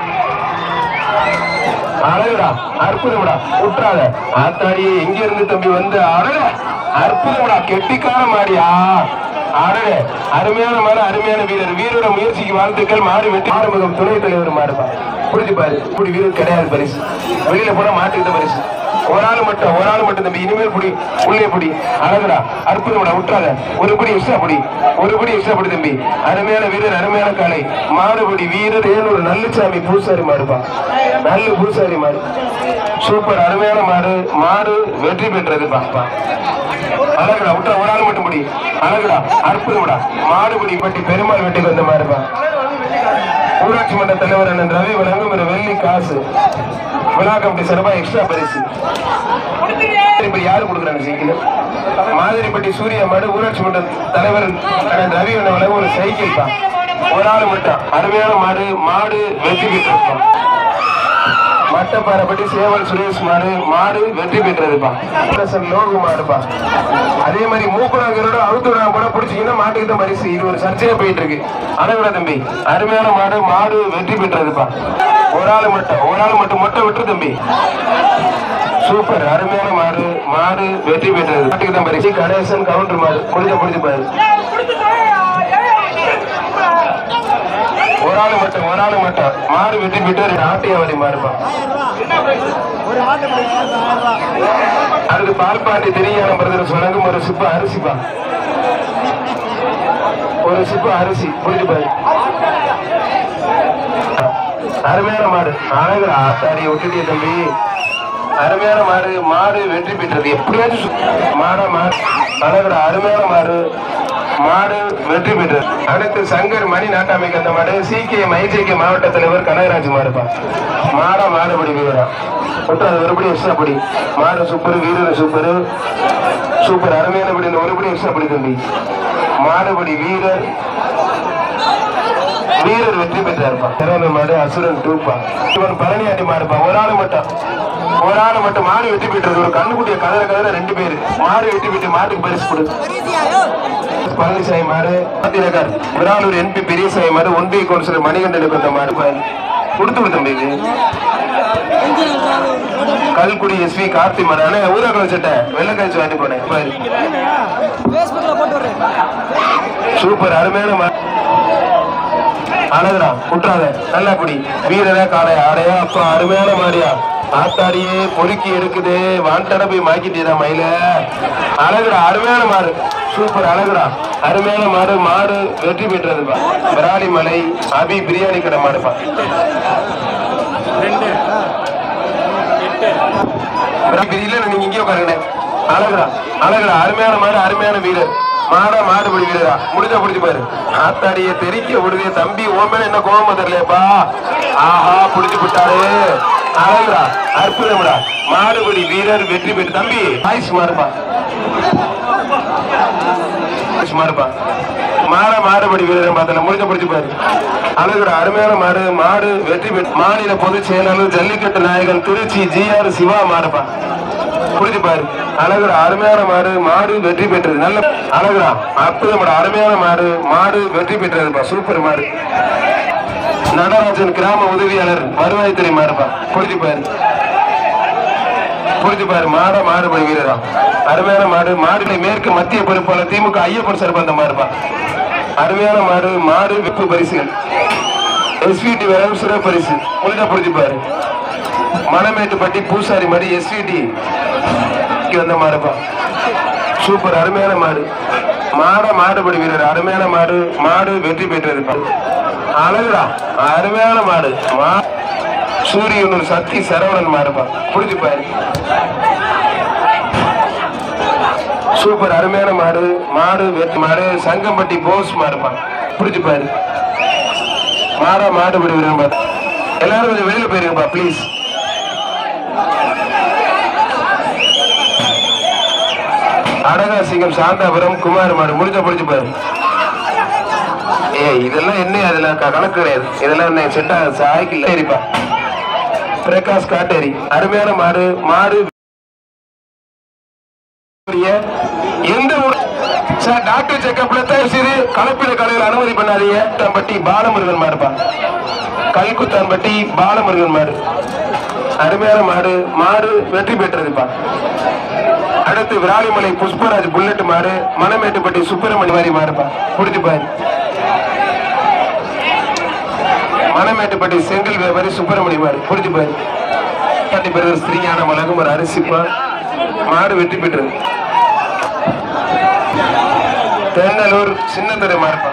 S1: அழகுடா அற்புதம்டா விட்டுறாத ஆத்தாடியே எங்க இருந்து தம்பி வந்து அழக அற்புதம்டா கெட்டிக்கார மாடியா அழகு அருமையான மாடு அருமையான வீரர் வீரோட முயற்சிக்கு வாழ்த்துக்கள் மாடு வெட்டி ஆறுமுகம் துணைத் தலைவர் மாடுப்பா புரிஞ்சு பாரு இப்படி வீரர் கிடையாது பரிசு வெளியில போனா மாட்டுக்கிட்ட பரிசு ஒரு ஆள் மட்டும் ஒரு ஆள் மட்டும் தம்பி இனிமேல் புடி உள்ளே புடி அழகுடா அற்புதம்டா விட்டுறாத ஒரு படி எக்ஸ்ட்ரா புடி ஒரு படி எக்ஸ்ட்ரா புடி தம்பி அருமையான வீரர் அருமையான காலை மாடுபடி வீரர் ஏனூர் நல்லுசாமி பூசாரி மாடுப்பா நல்ல பூசாரி மாடு சூப்பர் அருமையான மாடு மாடு வெற்றி பெற்றது பாப்பா அழகுடா விட்டா ஒரு ஆள் மட்டும் முடி அழகுடா அற்புதம்டா மாடுபடி பட்டி பெருமாள் வெட்டிக்கு வந்த மாடுப்பா ஊராட்சி மன்ற தலைவர் அண்ணன் ரவி வழங்கும் ஒரு வெள்ளி காசு விழா கமிட்டி சார்பா எக்ஸ்ட்ரா பரிசு இப்ப யாரு கொடுக்குறாங்க சைக்கிள் மாதிரிப்பட்டி சூர்யா மாடு ஊராட்சி மன்ற தலைவர் அண்ணன் ரவி அண்ணன் வழங்கும் ஒரு சைக்கிள் தான் ஒரு ஆள் மட்டும் அருமையான மாடு மாடு வெற்றி பெற்றிருப்பான் மட்டப்பாறைப்பட்டி சேவல் சுரேஷ் மாடு மாடு வெற்றி பெற்றதுப்பா பிரசன் லோகு மாடுப்பா அதே மாதிரி மூக்குறாங்கரோட அவுத்து விடாம கூட பிடிச்சிங்கன்னா மாட்டுக்கு தான் பரிசு இது ஒரு சர்ச்சையா போயிட்டு இருக்கு அழகுடா தம்பி அருமையான மாடு மாடு வெற்றி பெற்றதுப்பா ஒரு ஆள் மட்டும் ஒரு ஆள் மட்டும் மொட்டை விட்டுரு தம்பி சூப்பர் அருமையான மாடு மாடு வெற்றி பெற்றது மாட்டுக்கு தான் பரிசு கணேசன் கவுண்டர் மாடு முடிஞ்ச முடிஞ்சு பாரு ஒரு ஆள் மட்டும் ஒரு ஆள் மட்டும் மாடு வெற்றி பெற்று நாட்டியவரி மாறுப்பா அடுத்து பால்பாண்டி தெரியான பிரதர்ஸ் வழங்கும் ஒரு சிப்பு அரிசிப்பா ஒரு சிப்பு அரிசி புரிஞ்சு பாரு அருமையான மாடு அழகுடா ஆத்தாடி விட்டுட்டிய தம்பி அருமையான மாடு மாடு வெற்றி பெற்றது எப்படியாச்சும் சு- மாடா மாடு அழகுடா அருமையான மாடு மாடு வெற்றி பெற்றது அடுத்து சங்கர் மணி நாட்டாமைக்கு அந்த மாடு சி கே மைஜேகே மாவட்ட தலைவர் கனகராஜ் மாடுப்பா மாடா மாடுபடி வீரரா ஒன்றாவது ஒருபடி எக்ஸ்ட்ராப்படி மாடு சூப்பர் வீரர் சூப்பர் சூப்பர் அருமையான படி இந்த ஒருபடி எக்ஸ்ட்ராப்படி தம்பி மாடுபடி வீரர் வீரர் வெற்றி பெற்றாருப்பா திறந்த மாடு அசுரன் டூப்பா இவன் பழனியாண்டி மாடுப்பா ஒரு ஆள் மட்டும் ஒரு ஆள் மட்டும் மாடு வெற்றி பெற்றது ஒரு கண்ணுக்குட்டிய கதற கதற ரெண்டு பேரு மாடு வெற்றி பெற்று மாட்டுக்கு பரிசு கொடு பழனிசாமி மாடு பாத்திரக்கார் விராலூர் என்பி பெரியசாமி மாடு ஒன்றிய கவுன்சிலர் மணிகண்டனுக்கு வந்த மாடு பாரு. கொடுத்து விடு தம்பி இது கல்குடி எஸ்வி கார்த்தி மாடு ஆனா ஊராக்கள் சட்டை வெள்ளக்காய்ச்சி வாங்கி போனேன் பாரு. சூப்பர் அருமையான மாடு அழகுடா குற்றாத நல்லா குடி வீரரே காளையா ஆடையா அப்பா அருமையான மாடியா ஆத்தாடியே பொறுக்கி எடுக்குது வாண்டட போய் மாக்கிட்டீரா மயில அழகுடா அருமையான மாடு சூப்பர் அழகுடா அருமையான மாடு மாடு வெற்றி பெற்றதுப்பா விராலி மலை அபி பிரியாணி கடை மாடுப்பா இல்ல நீங்க இங்கே உட்காருங்க அழகுடா அழகுடா அருமையான மாடு அருமையான வீரர் மாடா மாடுபடி வீரரா முடிஞ்சா பிடிச்சு பாரு ஆத்தாடிய தெரிக்க விடுதே தம்பி உன் மேல என்ன கோபம் தெரியலையப்பா ஆஹா பிடிச்சு விட்டாரு அழகுடா அற்புதம்டா மாடுபடி வீரர் வெற்றி பெற்று தம்பி ஆயுஷ் மாறுப்பா ஆயுஷ் மாறுப்பா மாட மாடுபடி வீரர் பார்த்தல முடிஞ்ச பிடிச்சு பாரு அழகுடா அருமையான மாடு மாடு வெற்றி பெற்று மாநில பொதுச் செயலாளர் ஜல்லிக்கட்டு நாயகன் திருச்சி ஜிஆர் சிவா மாடுப்பா புரிஞ்சு பாரு அழகுடா அருமையான மாடு மாடு வெற்றி பெற்றது நல்ல அழகுடா அற்புதமான அருமையான மாடு மாடு வெற்றி பெற்றதுப்பா சூப்பர் மாடு நடராஜன் கிராம உதவியாளர் வருவாய்த்துறை மாடுப்பா புரிஞ்சு பாரு புரிஞ்சு பாரு மாட மாடுபடி வீரரா அருமையான மாடு மாடுகளை மேற்கு மத்திய பொறுப்பாளர் திமுக ஐயப்பன் சர்பந்த மாடுப்பா அருமையான மாடு மாடு வெப்பு பரிசுகள் எஸ்பிடி வேற சிறப்பு பரிசு புரிஞ்சா புரிஞ்சு பாரு மணமேட்டுப்பட்டி பூசாரி மாடு எஸ்விடி வந்த மாடுப்பா சூப்பர் அருமையான மாடு மாட மாடுபடி வீரர் அருமையான மாடு மாடு வெற்றி பெற்றதுப்பா அழகுடா அருமையான மாடு மா சூரியனூர் சக்தி சரவணன் மாடுப்பா புரிஞ்சு பாரு சூப்பர் அருமையான மாடு மாடு வெற்றி மாடு சங்கம்பட்டி போஸ் மாடுப்பா புரிஞ்சு பாரு மாடா மாடுபடி வீரர் பாரு எல்லாரும் கொஞ்சம் வெளியில போயிருங்கப்பா ப்ளீஸ் அடகாசிங்கம் சாந்தாபுரம் குமார் மாடு முடிஞ்ச பிடிச்சு பாரு ஏ இதெல்லாம் என்ன அதுல க- கணக்கு கிடையாது இதெல்லாம் என்ன செட்டா சாய்க்கு சரிப்பா பிரகாஷ் காட்டேரி அருமையான மாடு மாடு எந்த ஊர்- சார் டாக்டர் செக்கப்ல தயவு செய்து கலப்பிட கலையில் அனுமதி பண்ணாதீங்க தம்பட்டி பாலமுருகன் மாடுப்பா கல்குத்தான்பட்டி பாலமுருகன் மாடு அருமையான மாடு மாடு வெற்றி பெற்றதுப்பா அடுத்து விராலிமலை புஷ்பராஜ் புல்லட் மாடு மணமேட்டுப்பட்டி சுப்பிரமணி மாதிரி மாடுப்பா புடிச்சு பாரு மணமேட்டுப்பட்டி செங்கல் வியாபாரி சுப்பிரமணி மாடு புடிச்சு பாரு பட்டி பெறுவர் ஸ்ரீயான மலகும் ஒரு அரிசிப்பா மாடு வெற்றி பெற்றது தென்னலூர் சின்னத்துறை மாடுப்பா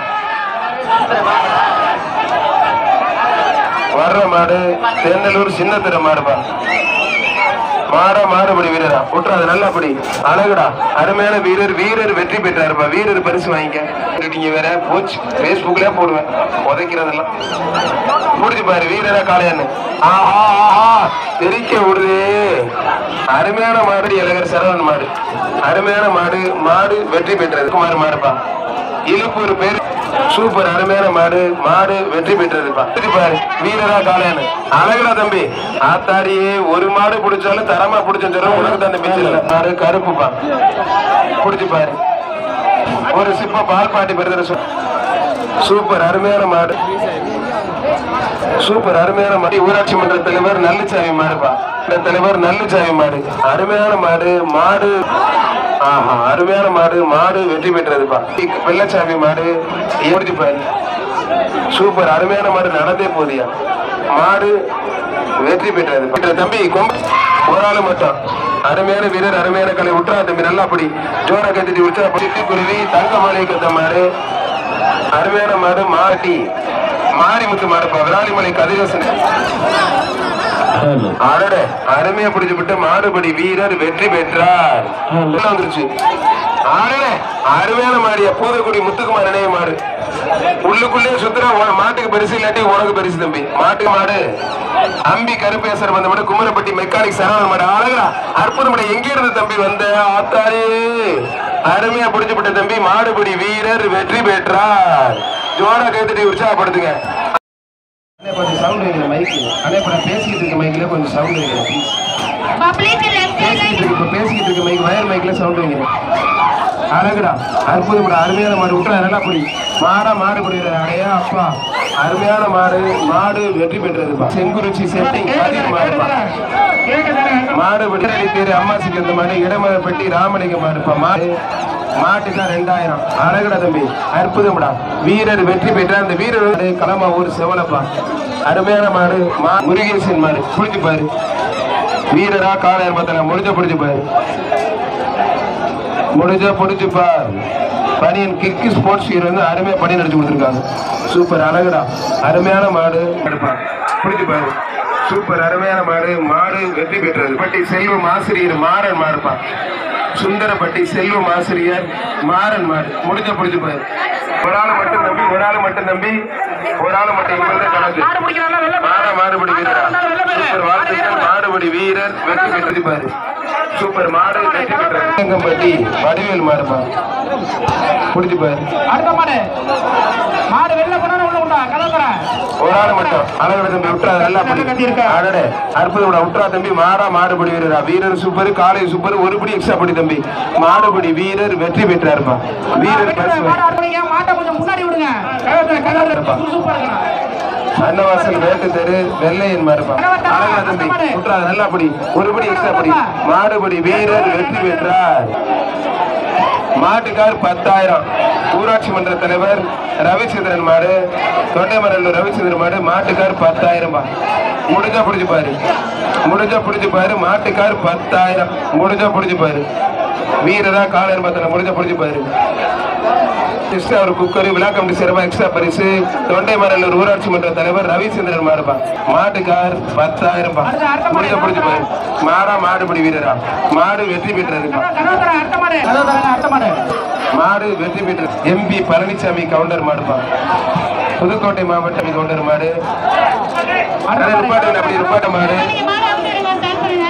S1: வர்ற மாடு தென்னலூர் சின்னத்துறை மாடுப்பா மாடா மாடுபடி வீரரா விட்டுறாது நல்லா படி அழகுடா அருமையான வீரர் வீரர் வெற்றி பெற்றாருப்பா வீரர் பரிசு வாங்கிக்க நீங்க வேற போச்சு பேஸ்புக்லயே போடுவேன் உதைக்கிறதெல்லாம் முடிஞ்சு பாரு வீரரா காளையான்னு ஆஹா ஆஹா தெரிக்க விடுது அருமையான மாடு இளகர் சரவணன் மாடு அருமையான மாடு மாடு வெற்றி பெற்றது குமார் மாடுப்பா இழுப்பூர் பேர் சூப்பர் அருமையான மாடு மாடு வெற்றி பெற்றதுப்பா வெற்றி பாரு வீரரா காளையானு அழகுடா தம்பி ஆத்தாடியே ஒரு மாடு பிடிச்சாலும் தரமா பிடிச்சேன்னு சொல்ற உனக்கு தான் மிச்சம் இல்ல மாடு கருப்புப்பா பிடிச்சு பாரு ஒரு சிப்ப பால் பாட்டி பெறுதல் சூப்பர் அருமையான மாடு சூப்பர் அருமையான மாடு ஊராட்சி மன்ற தலைவர் நல்லுச்சாமி மாடுப்பா இந்த தலைவர் நல்லுச்சாமி மாடு அருமையான மாடு மாடு ஆஹா அருமையான மாடு மாடு வெற்றி பெற்றதுப்பா வெள்ளச்சாமி மாடு எப்படி பாரு சூப்பர் அருமையான மாடு நடந்தே போதியா மாடு வெற்றி பெற்றது பெற்ற தம்பி கொம்பு ஒரு ஆளு மட்டும் அருமையான வீரர் அருமையான கலை உற்றா தம்பி நல்லா அப்படி ஜோரா கத்திட்டு உற்சா சிட்டி குருவி தங்க மாலை கத்த மாடு அருமையான மாடு மாட்டி மாரிமுத்து மாடுப்பா விராலிமலை கதிரேசன் அடடே அருமையா பிடிச்சு விட்டு மாடுபடி வீரர் வெற்றி பெற்றார் உள்ள வந்துருச்சு அடடே அருமையான மாடியா பூதக்குடி முத்துக்குமார் நினைவு மாடு உள்ளுக்குள்ளே சுத்துற உன- மாட்டுக்கு பரிசு இல்லாட்டி உனக்கு பரிசு தம்பி மாட்டுக்கு மாடு அம்பி கருப்பேசர் வந்த மாடு குமரப்பட்டி மெக்கானிக் சரவண மாடு அழகா அற்புதம் மாடு எங்க இருந்து தம்பி வந்த ஆத்தாரி அருமையா பிடிச்சு விட்ட தம்பி மாடுபடி வீரர் வெற்றி பெற்றார் ஜோரா கைத்தட்டி உற்சாகப்படுத்துங்க அண்ணே, கொஞ்சம் சவுண்ட் வைக்கிற மைக்கு அண்ணே இப்ப நான் பேசிக்கிட்டு இருக்க மைக்ல கொஞ்சம் சவுண்ட் வைக்கிறேன் ப்ளீஸ்
S7: Public left
S1: பேசிக்கிட்டு
S7: side.
S1: இருக்கு இப்ப பேசிக்கிட்டு இருக்க மைக் வயர் மைக்ல சவுண்ட் வைக்கிறேன் அழகுடா அற்புதம்டா அருமையான மாடு விட்டுறா நல்லா புடி மாடா மாடு புடிக்கிற அடையா அப்பா அருமையான மாடு மாடு வெற்றி பெற்றதுப்பா செங்குறிச்சி செட்டிங் கதிர் மாடுப்பா மாடு விடுதலை தேர் அம்மாசிக்கு இந்த மாடு இடமப்பட்டி ராமலிங்க மாடுப்பா மாடு மாட்டுக்கா ரெண்டாயிரம் அழகுடா தம்பி அற்புதம்டா வீரர் வெற்றி பெற்ற அந்த வீரர் வந்து களமா ஊர் செவலப்பா அருமையான மாடு மா முருகேசன் மாடு புடிச்சு பாரு வீரரா காலையர் பார்த்தல முடிஞ்ச பிடிச்சு பாரு முடிஞ்ச பிடிச்சு பார் பனியன் கிக்கு ஸ்போர்ட்ஸ் ஹீரோ வந்து அருமையா பணி நடிச்சு கொடுத்துருக்காங்க சூப்பர் அழகுடா அருமையான மாடு எடுப்பான் பிடிச்சு பாரு சூப்பர் அருமையான மாடு மாடு வெற்றி பெற்றது பட்டி செல்வம் ஆசிரியர் மாறன் மாடுப்பான் சுந்தரப்பட்டி செல்வம் ஆசிரியர் மாறன் மாடு முடிஞ்ச பிடிச்சு பாரு ஒரு ஆளை மட்டும் நம்பி ஒரு ஆளை மட்டும் நம்பி ஒரு ஆளை மட்டும் இங்க வந்து கணக்கு மாட மாடுபடி வீரரா சூப்பர் வாழ்த்துக்கள் மாடுபடி வீரர் வெற்றி பெற்றது பாரு சூப்பர் மாடு வெற்றி பெற்றது சிங்கம்பட்டி வடிவேல் மாடுப்பா பிடிச்சு பாரு
S3: அடுத்த மாடு மாடு வெளில போனா உள்ள உண்டா கலந்துறேன்
S1: ஒரு ஆள் மட்டும் அழகு தம்பி விட்டுறா நல்லா படி அடடே அற்புதம் விட விட்டுறா தம்பி மாடா மாடுபடி வீரரா வீரர் சூப்பர் காலை சூப்பர் ஒரு படி எக்ஸ்ட்ரா படி தம்பி மாடுபடி வீரர் வெற்றி பெற்றாருப்பா வீரர் பரிசு
S3: மாடு ஆடுறீங்க மாட்டை கொஞ்சம் முன்னாடி விடுங்க கலந்துற கலந்துற சூப்பரா இருக்கணும்
S1: அன்னவாசல் வேட்டு தெரு வெள்ளையன் மாறுப்பா அழகா தம்பி விட்டுறா நல்லா படி ஒரு படி எக்ஸ்ட்ரா படி மாடுபடி வீரர் வெற்றி பெற்றார் மாட்டுக்கார் பத்தாயிரம் ஊராட்சி மன்ற தலைவர் ரவிச்சந்திரன் மாடு தொண்டைமரல்லூர் ரவிச்சந்திரன் மாடு மாட்டுக்கார் பத்தாயிரம் பா முடிஞ்சா புடிச்சு பாரு முடிஞ்சா புடிச்சு பாரு மாட்டுக்கார் பத்தாயிரம் முடிஞ்சா புடிச்சு பாரு வீரரா காலர் மத்தன முடிஞ்சா புடிச்சு பாரு எக்ஸ்ட்ரா ஒரு குக்கர் விழா கமிட்டி சிறப்பா எக்ஸ்ட்ரா பரிசு தொண்டைமரல்லூர் ஊராட்சி மன்ற தலைவர் ரவிச்சந்திரன் மாடுப்பா மாட்டுக்கார் பத்தாயிரம் பா முடிஞ்சா புடிச்சு பாரு மாடா மாடுபடி வீரரா மாடு வெற்றி பெற்றதுப்பா
S3: கலந்துற அடுத்த மாடு கலந்துற அடுத்த மாடு
S1: மாடு வெற்றி பெற்று எம்பி பழனிசாமி கவுண்டர் மாடுப்பா புதுக்கோட்டை மாவட்டம் கவுண்டர் மாடு அண்ணே, நிப்பாட்டுங்க அப்படி நிப்பாட்ட மாடு
S7: நீங்க மாடை அவுத்து விடுங்க ஸ்டார்ட் பண்ணுங்க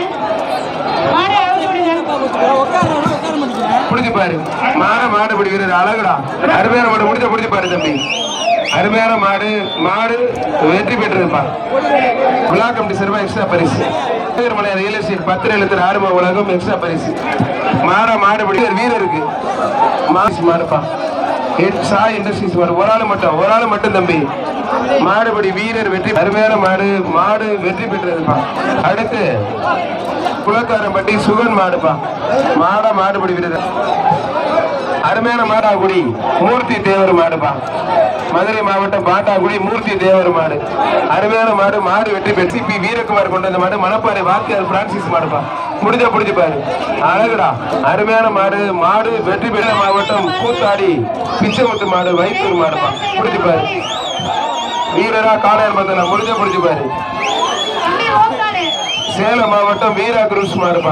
S7: மாடை அவுத்து விடுங்க
S1: புடிச்சு பாரு மாட மாடு பிடி வீரர் அழகுடா அருமையான மாடு முடிச்ச புடிச்சு பாரு தம்பி அருமையான மாடு மாடு வெற்றி பெற்றிருப்பா விழா கமிட்டி சிறுவா எக்ஸ்ட்ரா பரிசு மலை ரியல் எஸ்டேட் பத்திர எழுத்து ஆறும உலகம் எக்ஸ்ட்ரா பரிசு மாட மாடு பிடி வீரருக்கு மாஸ் மாடுப்பா ஹெட் சாய் இண்டஸ்ட்ரீஸ் மாடு ஒரு ஆள் மட்டும் ஒரு ஆள் மட்டும் தம்பி மாடுபடி வீரர் வெற்றி அருமையான மாடு மாடு வெற்றி பெற்றதுப்பா அடுத்து குலக்காரம்பட்டி சுகன் மாடுப்பா மாட மாடுபடி வீரர் அருமையான மாடாகுடி மூர்த்தி தேவர் மாடுப்பா மதுரை மாவட்டம் பாட்டாக்குடி மூர்த்தி தேவர் மாடு அருமையான மாடு மாடு வெற்றி பெற்று பி வீரகுமார் கொண்டு வந்த மாடு மணப்பாறை வாத்தியார் பிரான்சிஸ் மாடுப்பா முடிஞ்ச புடிச்சு பாரு அழகுடா அருமையான மாடு மாடு வெற்றி பெற்ற மாவட்டம் கூத்தாடி பிச்சைமுத்து மாடு வைத்தூர் மாடுப்பா புடிச்சு பாரு வீரரா காளையர் மத்தன முடிஞ்ச புடிச்சு பாரு
S7: தம்பி ஓக்காடு
S1: சேலம் மாவட்டம் வீரா குரூஸ் மாடுப்பா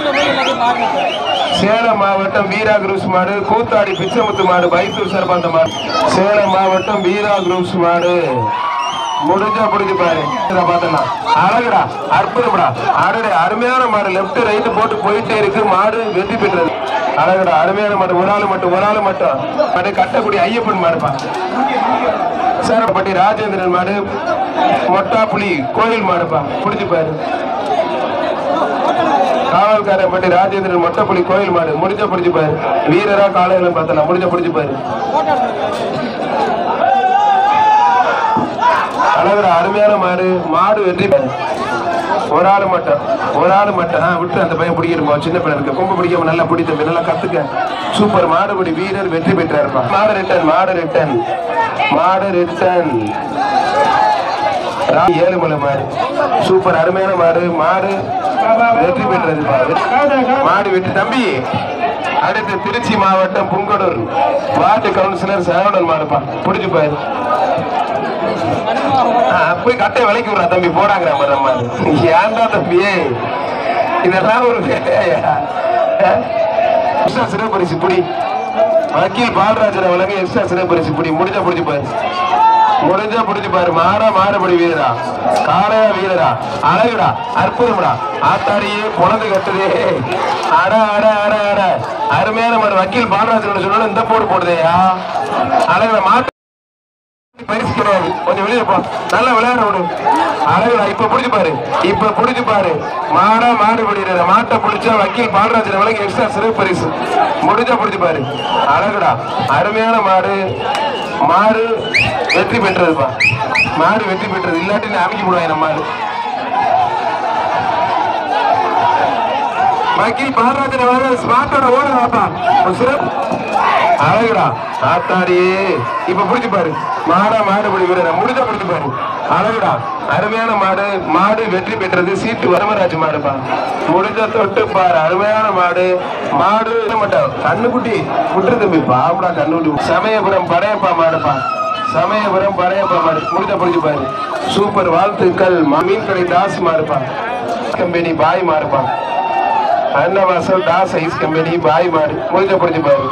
S1: சேலம் மாவட்டம் வீரா குரூஸ் மாடு கூத்தாடி பிச்சமுத்து மாடு பைத்தூர் சர்பந்த மாடு சேலம் மாவட்டம் வீரா குரூஸ் மாடு முடிஞ்சா பிடிச்சு பாரு இதை பார்த்தலாம் அழகுடா அற்புதம்டா அடடே அருமையான மாடு லெப்ட் ரைட் போட்டு போயிட்டே இருக்கு மாடு வெற்றி பெற்றது அழகுடா அருமையான மாடு ஒரு ஆள் மட்டும் ஒரு ஆள் மட்டும் மாடு கட்டக்கூடிய ஐயப்பன் மாடுப்பா சேரப்பட்டி ராஜேந்திரன் மாடு மொட்டாப்புலி கோயில் மாடுப்பா பிடிச்சு பாரு காவல்காரப்பட்டி ராஜேந்திரன் மொட்டப்புலி கோயில் மாடு முடிஞ்ச பிடிச்சு பாரு வீரரா காலையில பார்த்தலாம் முடிஞ்ச பிடிச்சு பாரு அழகுடா அருமையான மாடு மாடு வெற்றி பெறு. ஒரு ஆள் மட்டும் ஒரு ஆள் மட்டும் ஆ, விட்டு அந்த பையன் பிடிக்கிறப்பா சின்ன பையன் இருக்கு கொம்பு பிடிக்காம நல்லா பிடி தம்பி நல்லா கத்துக்க சூப்பர் மாடுபடி வீரர் வெற்றி பெற்றாருப்பா மாடு ரிட்டன் மாடு ரிட்டன் மாடு ரிட்டன் ரா- ஏழுமலை மாடு சூப்பர் அருமையான மாடு மாடு வெற்றி பெற்றதுப்பா மாடு வெற்றி தம்பி அடுத்து திருச்சி மாவட்டம் புங்கடூர் வார்டு கவுன்சிலர் சரவணன் மாடுப்பா பிடிச்சு பாரு ஆ, போய் கட்டை விலைக்கு விடுறா தம்பி போடாங்கிற மாதிரி நம்ம ஏன்டா தம்பியே இதெல்லாம் ஒரு வேலையா? ஆ? எக்ஸ்ட்ரா சிறப்பரிசு புடி வக்கீல் பாலராஜன் வழங்க எக்ஸ்ட்ரா சிறப்பரிசு புடி முடிஞ்சா பிடிச்சு பாரு முடிஞ்சா பிடிச்சு பாரு மாறா மாறுபடி வீரரா காளையா வீரரா அழகுடா அற்புதம்டா ஆத்தாடியே பொழந்து கட்டுதே அட அட அட அட அருமையான மாடு வக்கீல் பாலராஜன் சொன்னாலும் இந்த போடு போடுதேயா அழகுடா மாட்டு பரிசு கிடையாது கொஞ்சம் வெளியே போ நல்லா விளையாட விடு அழகுடா இப்ப புடிச்சு பாரு இப்ப புடிச்சு பாரு மாடா மாடு பிடிக்கிற மாட்டை பிடிச்சா வக்கீல் பாலராஜன் விலைக்கு எக்ஸ்ட்ரா சிறப்பு பரிசு முடிஞ்சா புடிச்சு பாரு அழகுடா அருமையான மாடு மாடு வெற்றி பெற்றதுப்பா மாடு வெற்றி பெற்றது இல்லாட்டி நான் அமைக்க முடியாது நம்ம மாடு வக்கீல் பாலராஜன் வர ஸ்மார்ட்டோட ஓட வாப்பா ஒரு சிறப்பு அழகுடா ஆத்தாடியே இப்ப புடிச்சு பாரு மாடா மாடு பிடி வீரரை முடிஞ்ச புடிச்சு பாரு அழகுடா அருமையான மாடு மாடு வெற்றி பெற்றது சீட்டு வரமராஜ் மாடுப்பா முடிஞ்ச தொட்டு பாரு அருமையான மாடு மாடு மாட்டோம் கண்ணுக்குட்டி குற்று தம்பி பாவடா கண்ணுக்குட்டி சமயபுரம் படையப்பா மாடுப்பா சமயபுரம் படையப்பா மாடு முடிஞ்ச புடிச்சு பாரு சூப்பர் வாழ்த்துக்கள் மா- மீன் கடை தாஸ் மாடுப்பா கம்பெனி பாய் மாடுப்பா அன்னவாசல் தாஸ் ஐஸ் கம்பெனி பாய் மாடு முடிஞ்ச புடிச்சு பாரு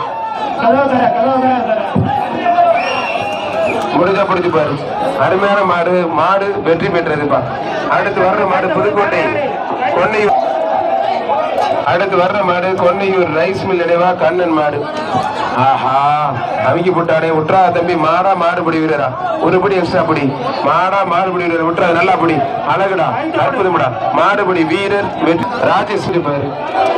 S1: முடிஞ்சா பிடிச்சு பாரு அருமையான மாடு மாடு வெற்றி பெற்றதுப்பா அடுத்து வர்ற மாடு புதுக்கோட்டை கொன்னையூர் அடுத்து வர்ற மாடு கொன்னையூர் ரைஸ் மில் இடைவா கண்ணன் மாடு ஆஹா அவிக்கி போட்டாடே விட்றா தம்பி மாடா மாடு பிடி வீரரா ஒரு படி எக்ஸ்ட்ரா பிடி மாடா மாடு பிடி வீரர் விட்றா நல்லா பிடி அழகுடா அற்புதம்டா மாடுபிடி வீரர் வெற்றி ராஜேஷ் பாரு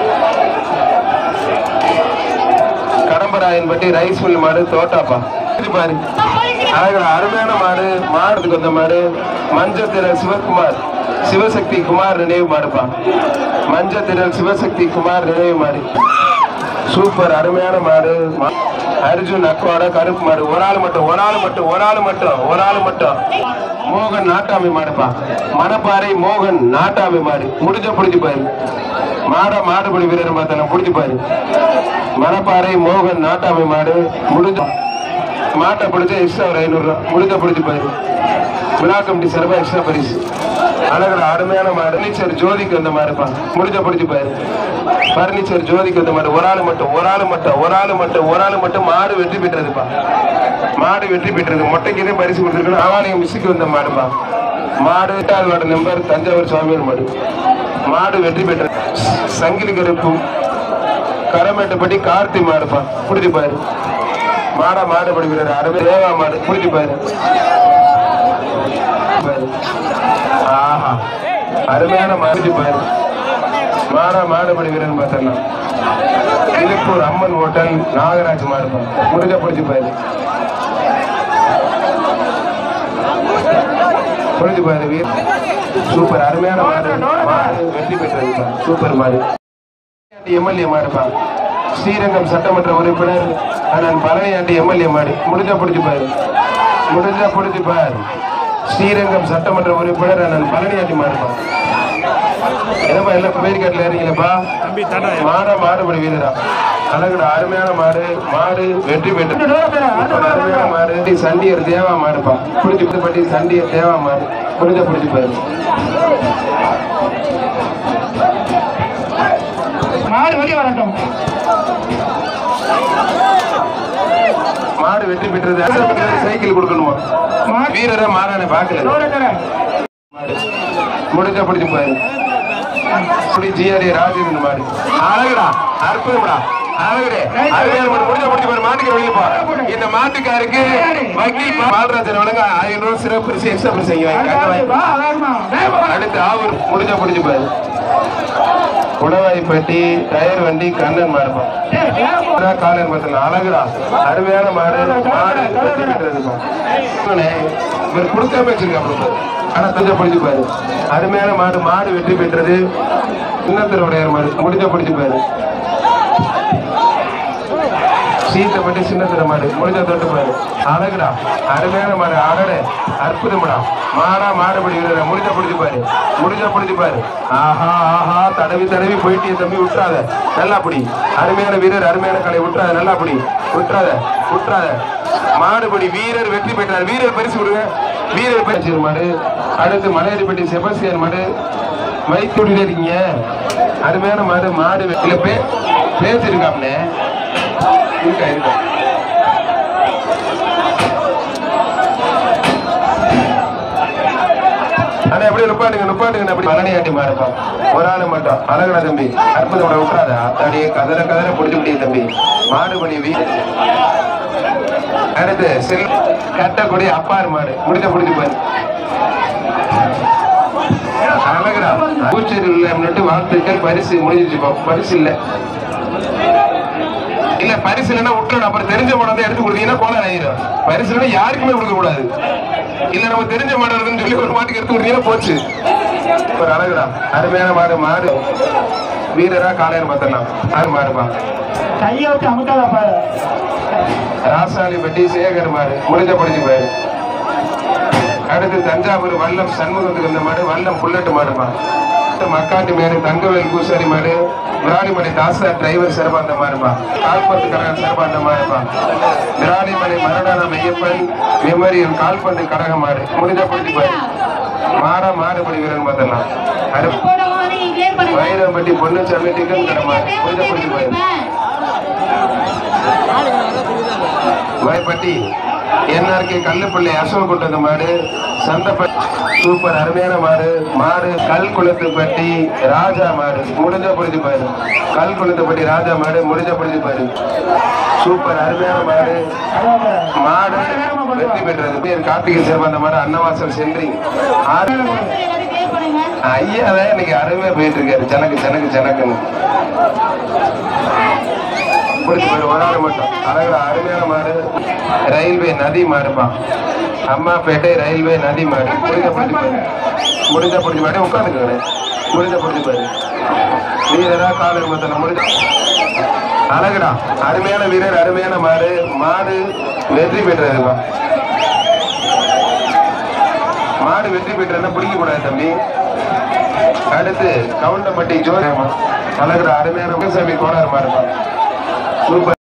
S1: கடம்பராயன் பட்டி ரைஸ் மில் மாடு தோட்டாப்பா இது பாரு அழகா அருமையான மாடு மாடுறதுக்கு வந்த மாடு மஞ்சத்திரல் சிவகுமார் சிவசக்தி குமார் நினைவு மாடுப்பா மஞ்சத்திரல் சிவசக்தி குமார் நினைவு மாடு சூப்பர் அருமையான மாடு மா- அர்ஜுன் அக்கோட கருப்பு மாடு ஒரு ஆள் மட்டும் ஒரு ஆள் மட்டும் ஒரு ஆள் மட்டும் ஒரு ஆள் மட்டும் மோகன் நாட்டாமை மாடுப்பா மணப்பாறை மோகன் நாட்டாமை மாடு முடிஞ்ச புடிச்சு பாரு மாட மாடுபடி வீரர் பார்த்தா புடிச்சு பாரு மணப்பாறை மோகன் நாட்டாமை மாடு முடிஞ்ச மாட்டை பிடிச்ச எக்ஸ்ட்ரா ஒரு ஐநூறு ரூபா முடிஞ்ச பிடிச்சு பாரு விழா கமிட்டி சார்பா எக்ஸ்ட்ரா பரிசு அழகட அருமையான மாடு பர்னிச்சர் ஜோதிக்கு வந்த மாடுப்பா முடிஞ்ச பிடிச்சு பாரு பர்னிச்சர் ஜோதிக்கு வந்த மாடு ஒரு ஆள் மட்டும் ஒரு ஆள் மட்டும் ஒரு ஆள் மட்டும் ஒரு ஆள் மட்டும் மாடு வெற்றி பெற்றதுப்பா மாடு வெற்றி பெற்றது மொட்டைக்கு தான் பரிசு கொடுத்துருக்கணும் ஆவாலயம் மிஸ்ஸுக்கு வந்த மாடுப்பா மாடு எட்டாவது வார்டு நம்பர் தஞ்சாவூர் சுவாமியார் மாடு மாடு வெற்றி பெற்றது சங்கிலி கருப்பு கரமேட்டப்பட்டி கார்த்தி மாடுப்பா புடிச்சு பாரு மாடா மாடு படுகிறாரு அருமை தேவா மாடு புடிச்சு பாரு பாரு. ஆஹா அருமையான மாடு பாரு மாடா மாடு படுகிறேன்னு பார்த்தேன்னா திருப்பூர் அம்மன் ஹோட்டல் நாகராஜ் மாடுப்பா முடிஞ்ச பிடிச்சு பாரு புரிஞ்சு பாரு வீர் சூப்பர் அருமையான மாடு மாடு வெற்றி பெற்றது சூப்பர் மாடு எம்எல்ஏ மாடுப்பா ஸ்ரீரங்கம் சட்டமன்ற உறுப்பினர் நான் பழனியாண்டி எம்எல்ஏ மாடு முடிஞ்சா பிடிச்சு பாரு முடிஞ்சா பிடிச்சு பாரு ஸ்ரீரங்கம் சட்டமன்ற உறுப்பினர் நான் பழனியாண்டி மாடுப்பா என்னப்பா எல்லாம் பேருக்காட்டில் ஏறீங்களப்பா மாடா மாடுபடி வீரரா அழகுடா அருமையான மாடு மாடு வெற்றி பெற்று அருமையான மாடு சண்டியர் தேவா மாடுப்பா புடிச்சு பட்டி சண்டியர் தேவா மாடு புரிஞ்ச புடிச்சு பாரு
S3: மாடு வெளியே வரட்டும்
S1: மாடு வெற்றி பெற்றது அரசு சைக்கிள் கொடுக்கணுமா வீரரை மாறான பாக்கல முடிஞ்சா பிடிச்சு பாரு இப்படி ஜிஆர்ஏ ராஜேந்திரன் மாடு அழகுடா அற்புதம்டா அழகுடே அருமையான மாடு முடிஞ்சா பிடிச்சு பாரு மாட்டுக்கு வெளியே போ இந்த மாட்டுக்காருக்கு வக்கீல் பாலராஜன் வழங்க ஆயிரம் ரூபாய் சிறப்பு பரிசு எக்ஸ்ட்ரா பரிசு வாங்கி வாங்கி. அடுத்து ஆவூர் முடிஞ்சா பிடிச்சு பாரு உணவாய்ப்பட்டி டயர் வண்டி கண்ணன் மாடுப்பான் காலர் மத்தல அழகுடா அருமையான மாடு மாடு வெற்றி பெற்றதுப்பா இவனே, இவர் கொடுக்காம வச்சிருக்காங்க ஆனா கொஞ்சம் பிடிச்சு பாரு அருமையான மாடு மாடு வெற்றி பெற்றது இன்னத்தர் உடையார் மாடு முடிஞ்ச பிடிச்சு பாரு சீத்தப்பட்டி சின்னத்திர மாடு முடிஞ்ச தொட்டு பாரு அழகுடா அருமையான மாடு அழகு அற்புதம்டா மாடா மாடுபடி வீரரை முடிஞ்ச பிடிச்சு பாரு முடிஞ்ச பிடிச்சு பாரு ஆஹா ஆஹா தடவி தடவி போயிட்டு தம்பி விட்டுறாத நல்லா பிடி அருமையான வீரர் அருமையான கலை விட்டுறாத நல்லா பிடி விட்டுறாத விட்டுறாத மாடுபடி வீரர் வெற்றி பெற்றார் வீரர் பரிசு கொடுங்க வீரர் பரிசு மாடு அடுத்து மலையடிப்பட்டி செபஸ்தியன் மாடு வைத்துடியில இருக்கீங்க அருமையான மாடு மாடு இல்ல பே பேசிருக்காப்ல இருக்கா இருக்கா அண்ணா எப்படி நுப்பாட்டுங்க நுப்பாட்டுங்க அப்படி பழனியாட்டி மாறுப்பா ஒரு ஆளு மட்டும் அழகுடா தம்பி அற்புதம் விட்டுறாத அத்தாடியே கதற கதற பிடிச்சு முடியும் தம்பி மாடுபடி வீ அடுத்து செல் கட்டக்கூடிய அப்பார் மாடு முடிஞ்ச பிடிச்சு பாரு அழகுடா பூச்சேரி உள்ள வாழ்த்துக்கள் பரிசு முடிஞ்சிச்சு பரிசு இல்ல இல்ல பரிசு இல்லைன்னா விட்டுறணும் அப்புறம் தெரிஞ்ச மாடம் தான் எடுத்து கொடுத்தீங்கன்னா கோலம் ஆயிரும் பரிசு இல்லைன்னா யாருக்குமே கொடுக்க கூடாது இல்ல நம்ம தெரிஞ்ச மாடு இருக்குன்னு சொல்லி ஒரு மாட்டுக்கு எடுத்து கொடுத்தீங்கன்னா போச்சு ஒரு அழகுடா அருமையான மாடு மாடு வீரரா காலையில பார்த்தலாம் ஆறு மாடுப்பா
S3: கையை வச்சு அமுக்காத பாரு
S1: ராசாலிப்பட்டி சேகர் மாடு முடிஞ்ச முடிஞ்சு பாரு அடுத்து தஞ்சாவூர் வல்லம் சண்முகத்துக்கு இந்த மாடு வல்லம் புல்லட்டு மாடுமா மக்காண்டி மேடு தங்கவேல் பூசாரி மாடு விராலிமலை தாசா டிரைவர் சிறப்பாந்த மாடுமா கால்பந்து கழகம் சிறப்பாந்த மாடுமா விராலிமலை மரணான மையப்பன் மெமரியல் கால்பந்து கழக மாடு முடிஞ்ச முடிஞ்சு பாரு மாடா மாடுபடி வீரன் பார்த்தலாம் அரு
S7: போட மாதிரி இதே பண்ணுங்க
S1: வைரம்பட்டி பொன்னுச்சாமி டிக்கன் கடை மாடு முடிஞ்ச முடிஞ்சு பாரு வாய்ப்பட்டி என்ஆர்கே கல்லுப்பள்ளி அசோக் கொண்டது மாடு சந்தப்பட்டி சூப்பர் அருமையான மாடு மாடு கல் குளத்துப்பட்டி ராஜா மாடு முடிஞ்ச புரிஞ்சு பாரு கல் குளத்துப்பட்டி ராஜா மாடு முடிஞ்ச புரிஞ்சு பாரு சூப்பர் அருமையான மாடு மாடு வெற்றி பெற்றது பேர் கார்த்திகை சிறந்த மாடு அன்னவாசல் சென்றி ஆறு
S7: எல்லாரும் இதே பண்ணுங்க
S1: ஐயா தான் இன்னைக்கு அருமையா போயிட்டு இருக்காரு ஜனக்கு ஜனக்கு ஜனக்குன்னு பிடிச்சி போயிரு ஒரு ஆள் மட்டும் அழகா அருமையான மாடு ரயில்வே நதி மாடுப்பா அம்மாப்பேட்டை ரயில்வே நதி மாடு முடிஞ்ச பிடிச்சி போயிரு முடிஞ்ச பிடிச்சி மாடு உட்காந்துக்கோங்க முடிஞ்ச பிடிச்சி போயிரு வீரரா காலர் மத்தல முடிஞ்ச அழகுடா அருமையான வீரர் அருமையான மாடு மாடு வெற்றி பெற்றதுப்பா மாடு வெற்றி பெற்றதுன்னா பிடிக்க கூடாது தம்பி அடுத்து கவுண்டம்பட்டி ஜோதியம்மா அழகுடா அருமையான முகசாமி கோளாறு மாடுப்பா சூப்பர்